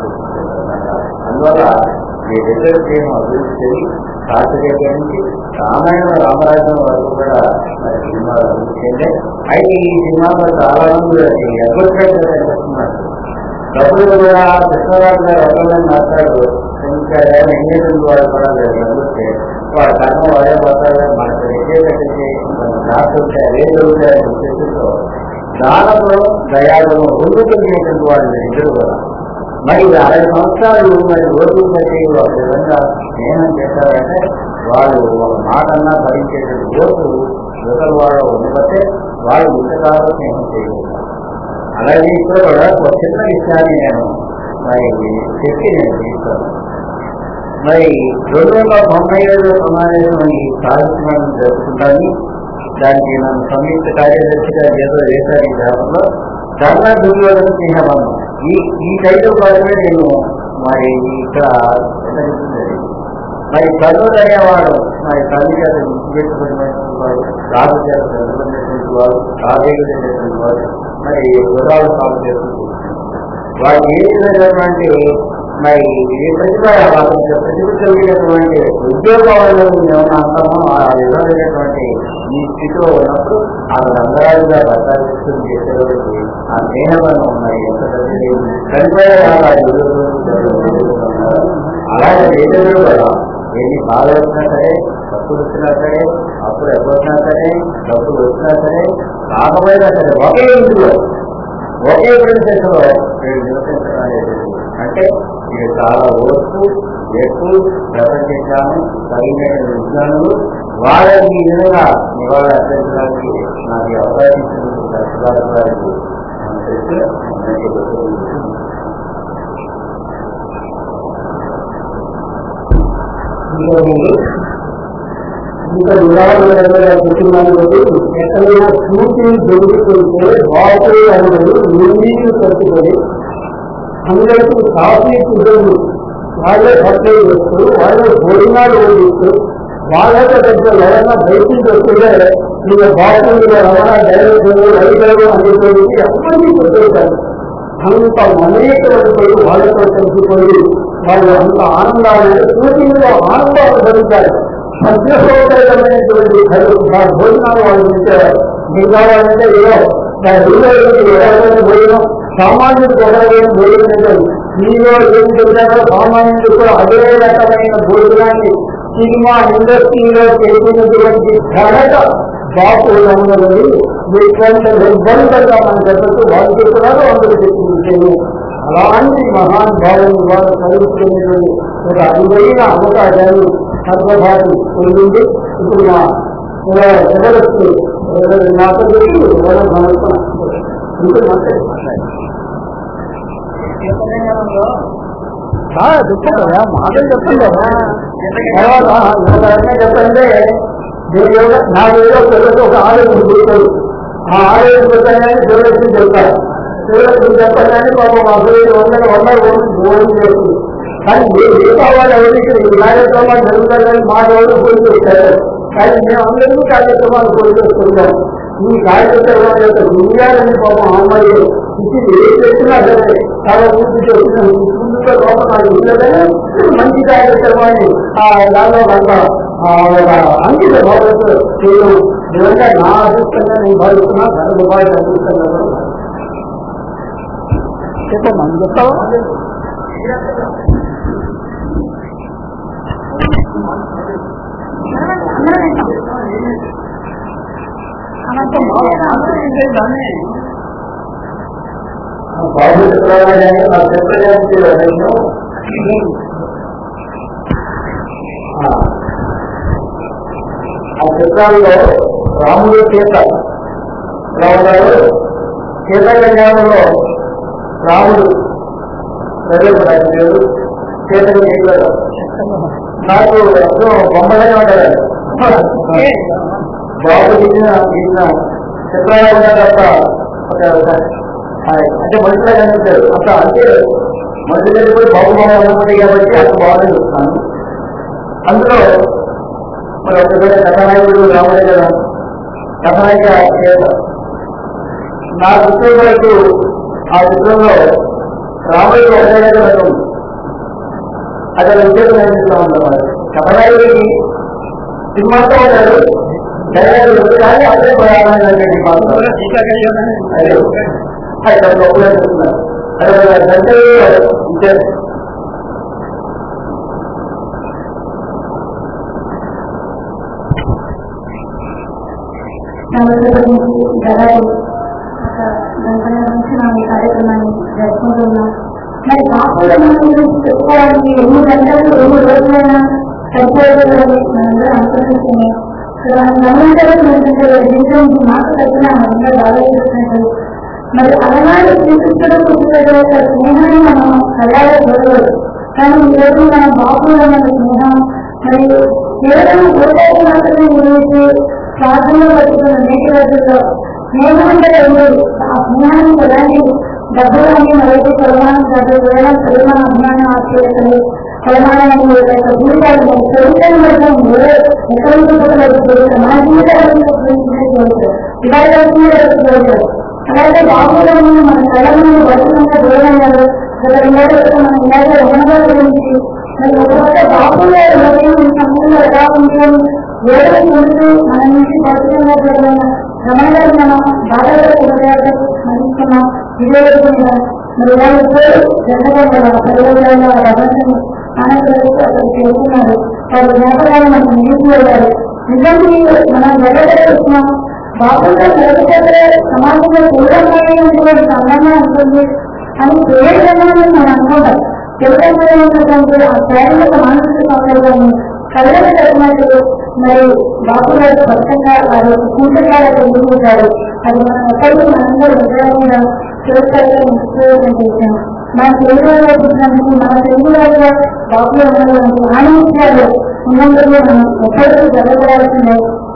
అందువల్ల మీ దగ్గర చేయడం అభివృద్ధి చేసి కార్తీకేయ నుంచి రామాయణ రామరాజ్యం వరకు కూడా మరి సినిమాలు అభివృద్ధి చెందాయి అయితే ఈ సినిమాలో చాలా మంది అడ్వర్టైజ్ చేస్తున్నారు డబ్బులు కూడా కృష్ణరాజు గారు ఎవరైనా మాట్లాడు ఇంకా ఎంగేజ్మెంట్ వాళ్ళు కూడా చదివితే వాడు కర్మ వాడే పోతారు మనకు ఎక్కేటట్టు రాస్తుంటే అదే జరుగుతాయని ఉద్దేశంతో దానంలో దయాలను రెండు కలిగినటువంటి వాళ్ళు ఇద్దరు కూడా మరి అరవై సంవత్సరాలు మరి రోజు బట్టి ఒక విధంగా స్నేహం చేశారంటే వాళ్ళు ఒక మాట అన్నా భరించేటువంటి రోజు ఇతరుల వాళ్ళు ఉండబట్టే వాళ్ళు ఇంతకాలం స్నేహం చేయగలుగుతారు అలాగే ఇక్కడ కూడా ఒక చిన్న విషయాన్ని నేను మరి చెప్పి నేను తీస్తాను మరి రెండు వందల తొంభై ఏడు సమావేశం ఈ కార్యక్రమాన్ని జరుపుకుంటాను దానికి నన్ను సంయుక్త కార్యదర్శిగా ఏదో వేశారు ఈ గ్రామంలో ధర్నా దుర్యోగం స్నేహబంధం ఈ ఈ టైటిల్ కోసమే నేను మరి ఇక్కడ విన్నవించింది. మరి కర్నూలు అనేవాడు మరి తల్లి చేత గుర్తుపెట్టుకున్నటువంటి వాడు రాజు చేత చదువుకున్నటువంటి వాడు రాజేయుడైనటువంటి వాడు మరి గురాలు సాగు చేస్తుంది వాడు ఏ విధమైనటువంటి మరి ఏ ప్రతిభ వాళ్ళకి ప్రతిభ కలిగినటువంటి ఉద్యోగాలను ఏమైనా అంటామో ఆ విధమైనటువంటి ఈ స్థితిలో ఉన్నప్పుడు ఆ రంగరాజుగా బతాయిస్తుంది చేసేవాడికి ఆ స్నేహబంధం ఉన్నాయి ఎంత పెద్దది చనిపోయే వాళ్ళ అలాగే రైతులు కూడా ఎన్ని బాధలు వచ్చినా సరే తప్పులు వచ్చినా సరే అప్పుడు ఎప్పుడొచ్చినా సరే డబ్బులు వచ్చినా సరే రాకపోయినా సరే ఒకే ఇంటిలో ఒకే ప్రదేశంలో వీళ్ళు నివసించడం అనేది అంటే ఇది చాలా ఓర్పు ఎక్కువ ప్రపంచ జ్ఞానం కలిగిన విజ్ఞానులు వాళ్ళని ఈ విధంగా నివాళి అర్పించడానికి నాకు ఈ అవకాశం ఇచ్చినందుకు దర్శకుల గారికి మన తెలిసి అందరికీ కృతజ్ఞతలు. ఇంకా విరాళంగా చెప్తున్నాను ఎక్కడైనా చూసి దొరుకుతుంటే బాగుంది అనేది నీళ్ళు కట్టుకొని అందరికీ కాఫీ కుదరదు వాళ్ళే సప్లై చేస్తూ వాళ్ళే భోజనాలు వదిలిస్తూ వాళ్ళతో దగ్గర ఎవరైనా బయటికి వస్తుంటే మీరు బాగుంది రవాణా డైరెక్టర్ రైతులు అందుకొని ఎప్పటికీ కుదురుతారు అంత అనేకమైనటువంటి వాళ్ళతో కలిసిపోయి వాళ్ళు అంత ఆనందాలు సూచనలో ఆనందాలు జరుగుతారు మధ్యసౌకర్యమైనటువంటి భోజనాలు వాళ్ళు ఉంటే మిగతావాలంటే ఏదో ఎవరైనా భోజనం సామాన్యుడికి ఎవరైనా భోజనం లేదు మీలో ఏం చెప్పారో సామాన్యుడు కూడా అదే రకమైన భోజనాన్ని సినిమా ఇండస్ట్రీలో చేసినటువంటి ఘనత బాపు ఉన్నది వీటికంటే నిర్బంధంగా మనం చెప్పచ్చు వాళ్ళు చెప్తున్నారు అందరూ చెప్తున్నారు అలాంటి మహానుభావులు వాళ్ళు చదువుకునేటువంటి ఒక అనువైన అవకాశాన్ని సర్వభారం పొందింది ఇప్పుడు మా ఎవరొచ్చు నాతో చెప్పి ఎవరో సమర్పణ ఇప్పుడు మాట్లాడు మాటలు చెప్పండి తర్వాత ఎవరైనా చెప్పండి నేను ఏదో- నాకు ఏదో పిల్లలతో ఒక ఆలోచన పుడతాడు ఆ ఆలోచన పుట్టాలని శివలక్ష్మి చెప్తారు శివలక్ష్మి చెప్పగానే పాపం అసలు వందల వందల రోజులు భోజనం చేస్తుంది కానీ ఏ- ఏ కావాలి ఎవరు ఇక్కడ ఈ కార్యక్రమాలు జరుగుతాయి కానీ మా ఎవరు పోయి చేస్తారు కానీ మేము అందరికీ కార్యక్రమాలు పోయి చేస్తుంటాం ఈ కార్యక్రమాల యొక్క విజయాలని పాపం అమ్మాయి ఇది ఏ చేసినా సరే చాలా పూర్తి చేస్తున్నాం ముందుగా లోపల నాకు ఉండగానే మంచి కార్యక్రమాన్ని ఆ దానిలో ఒక ఆ, ఒక అంకిత భావంతో చేయడం నిజంగా నా అదృష్టంగా నేను భావిస్తున్నా ధన దుబాయ్ అదృష్టంగా చెప్పమ్మా నువ్వు చెప్తావా బాబు చెప్పాలని నా చెప్పడానికి ఆ చిత్రాల్లో రాముడు సీత రాముడు సీత కళ్యాణంలో రాముడు ప్రజలు సీతని చెప్పారు నాకు ఎంతో బొమ్మలనే ఉంటారు బాబు గీసిన గీసిన చిత్రాలు ఉంటారు తప్ప ఒక ఒక- అంటే మనుషులే కనిపించారు అంత అంటే మనుషులు కూడా బాబు బాబు అనుకుంటాయి కాబట్టి అంత బాగా చూస్తున్నాను అందులో మరి ఒకవేళ కథానాయకుడు రాముడే కదా కథానాయిక చేత నా చిత్రం వరకు ఆ చిత్రంలో రాముడికి ఒకటే దగ్గర ఉంది అక్కడ ఉద్యోగం నేర్పిస్తా ఉంటారు కథనాయకుడికి సినిమాతో ఉంటాడు డైరెక్టర్ కానీ అదే ప్రయాణమైనటువంటి పాత్ర అదే అక్కడ గొప్పగా చెప్తున్నారు అదే గంటలు ఇచ్చారు నవరాత్రి నుంచి జరాలు ఒక గంటల నుంచి మనం ఈ కార్యక్రమాన్ని జరుపుకుంటున్నాం మరి కాకుండా మనం గురించి చెప్పుకోవడానికి ఎన్ని గంటలు ఎన్ని రోజులైనా సరిపోతుందని మనందరూ అనుకుంటుంది ఇక్కడ గమనించడం ఏంటంటే జీవితం మాకు తగ్గిన మనందరూ ఆలోచిస్తున్నట్టు మరి అలనాడు శ్రీకృష్ణుడు పుట్టిన యొక్క స్నేహాన్ని మనం కళ్ళారా చూడలేదు కానీ ఈ రోజు మన బాబులో మన స్నేహం మరి కేవలం ఓటేసి మాత్రమే నిర్వహించి ప్రార్థనలో పట్టుకున్న నేటి రోజుల్లో స్నేహం అంటే లేదు ఆ స్నేహాన్ని ఎలాంటి డబ్బు కానీ మరొక కొలమానం కాదు కేవలం ప్రేమ అభిమానం ఆశ్చర్యతలు కొలమానాన్ని యొక్క జీవితాలు చరిత్రను మాత్రం వేరే ఎక్కడ నుంచి మన జీవితాలను ఇవాళ అలాగే బాబులో మన కళ ముందు వర్షంగా దూరమయ్యారు గత రెండేళ్ల క్రితం మన ఇలాగే రమణ గురించి మరి ఒకవేళ బాబులో హృదయం సమయంలో ఎలా ఉంది అని వేరే ముందు మన నుంచి పరిచయంగా జరిగిన రమణ గారు మనం బాధలో హృదయాలు స్మరిస్తున్నాం ఇదే రోజు మీద మరి ఇవాళ ఇద్దరు జనగా పరివర్తన రమణని ఆనందపరుస్తూ అక్కడికి వెళ్తున్నారు వారి జ్ఞాపకాలు మనకు నిలిచిపోయారు నిజంగా మనం వెళ్ళగలుగుతున్నాం బాబుగా జరగకపోతే సమాజంలో పూర్వమైనటువంటి సంబంధం ఉంటుంది అని పేరు జనాన్ని మనం అనుకుంటాం ఎవరైనటువంటి ఆ శారీరక మానసిక సౌకర్యాన్ని కళ్ళకు తగినట్టు మరి బాబు గారు స్పష్టంగా వారి కూటకాలకు ఎదుర్కొంటారు అది మనం ఎప్పటికీ మనందరూ హృదయంగా చిరస్థాయిలో ఉంచుకోవాలని విషయం మన తెలుగులో పుట్టినందుకు మన తెలుగులో బాబులో ఉన్నటువంటి ఆనందాలు ఉన్నందుకు మనం ఎప్పటికీ జరగవలసిందే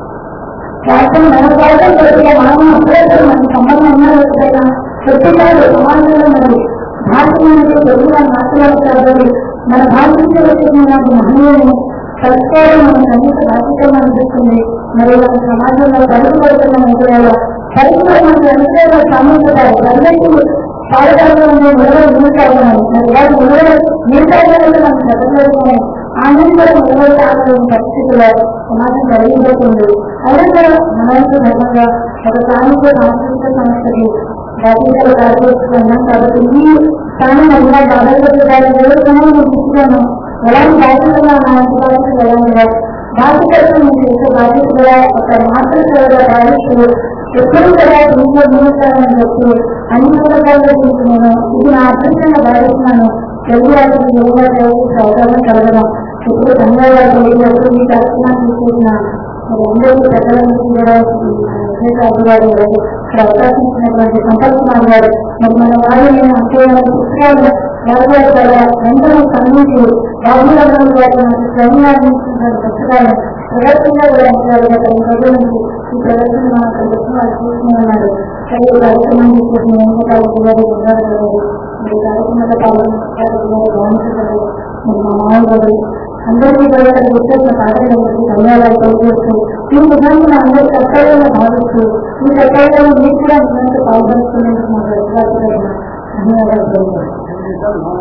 శాస్త్రం మన కోసం జరిగే మనం అప్పుడప్పుడు మన సంబంధం ఉన్నదైనా ప్రతిసారి సమాజంలో మరి భారతీయులకు తెలుగు మాట్లాడతారు మన భారతీయ వచ్చిన మహనీయుని సంస్కారం మన కనీస బాధ్యతగా అనిపిస్తుంది మరి మన సమాజంలో పరుగుపడుతున్న విషయాలు పరుగులో మనకు ఎంతైనా సామర్థ్యతారు అందరికీ పాడగలంలో నిలవ నిలుతారు మరి వాటి నిలవ నిలుతారు మనం చదవలేకపోయి ఆనందం నిలబడాలని పరిస్థితుల్లో సమాజం కలిగిపోతుంది అలాగే మనకు ధర్మంగా ఒక సాంఘిక సాంస్కృతిక సంస్థకి బాధ్యతలు కార్యక్రమం కాబట్టి ఈ స్థానం అలా బాధ్యతలు జరుగుతున్నాను చూస్తున్నాను ఎలాంటి బాధ్యతగా అలాంటి బాధ్యతలు ఎలాంటిగా బాధ్యతలు నేను చేసే బాధ్యతగా ఒక మాతృగా భావిస్తూ ఎప్పుడు కూడా దీంట్లో నిలుస్తానని చెప్పి అన్ని రకాలుగా చూస్తున్నాను ఇది నా అదృష్టంగా భావిస్తున్నాను తెలుగు రాష్ట్రం యోగా చేసి అవకాశం కలగడం ఇప్పుడు ధన్యవాదాలు తెలియజేస్తూ ఈ కార్యక్రమాన్ని తీసుకున్న మరి అందరికీ పెద్దల నుంచి కూడా విజయరాజు గారు ఇక్కడ అవకాశం ఇచ్చినటువంటి సంపత్ కుమార్ గారు మరి మన వారిని అంతేమైన పుస్తకాలు వారి ద్వారా ఎంతో స్పందించి బాబుల గారు మనకి స్వయంగా అందించినటువంటి పుస్తకాలు ప్రదర్శనలో కూడా ఉంటారు గత రెండు రోజుల నుంచి ఈ ప్రదర్శన మా ప్రదర్శన వాళ్ళు చూస్తూనే ఉన్నారు కానీ ఈ కార్యక్రమం చేసిన వెంకటాలు గారు గుండారు గారు ఈ కార్యక్రమంలో పాల్గొన్న బాగుంటుంది మరి మా మామూలు గారు అందరికీ కూడా ఇక్కడ గుర్తొచ్చిన పాత్రలందరికీ ధన్యవాదాలు తెలియజేస్తూ ఈ విధానం అందరి కర్తవ్యంగా భావిస్తూ ఈ కర్తవ్యంలో మీరు కూడా నిజంగా పాల్గొస్తున్నందుకు మాకు విశ్వాసమైన ధన్యవాదాలు తెలియజేస్తాం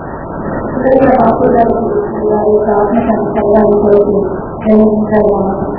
బాపు గారికి వారి యొక్క ఆత్మశాంతి కలగాలని కోరుతూ జయించాలి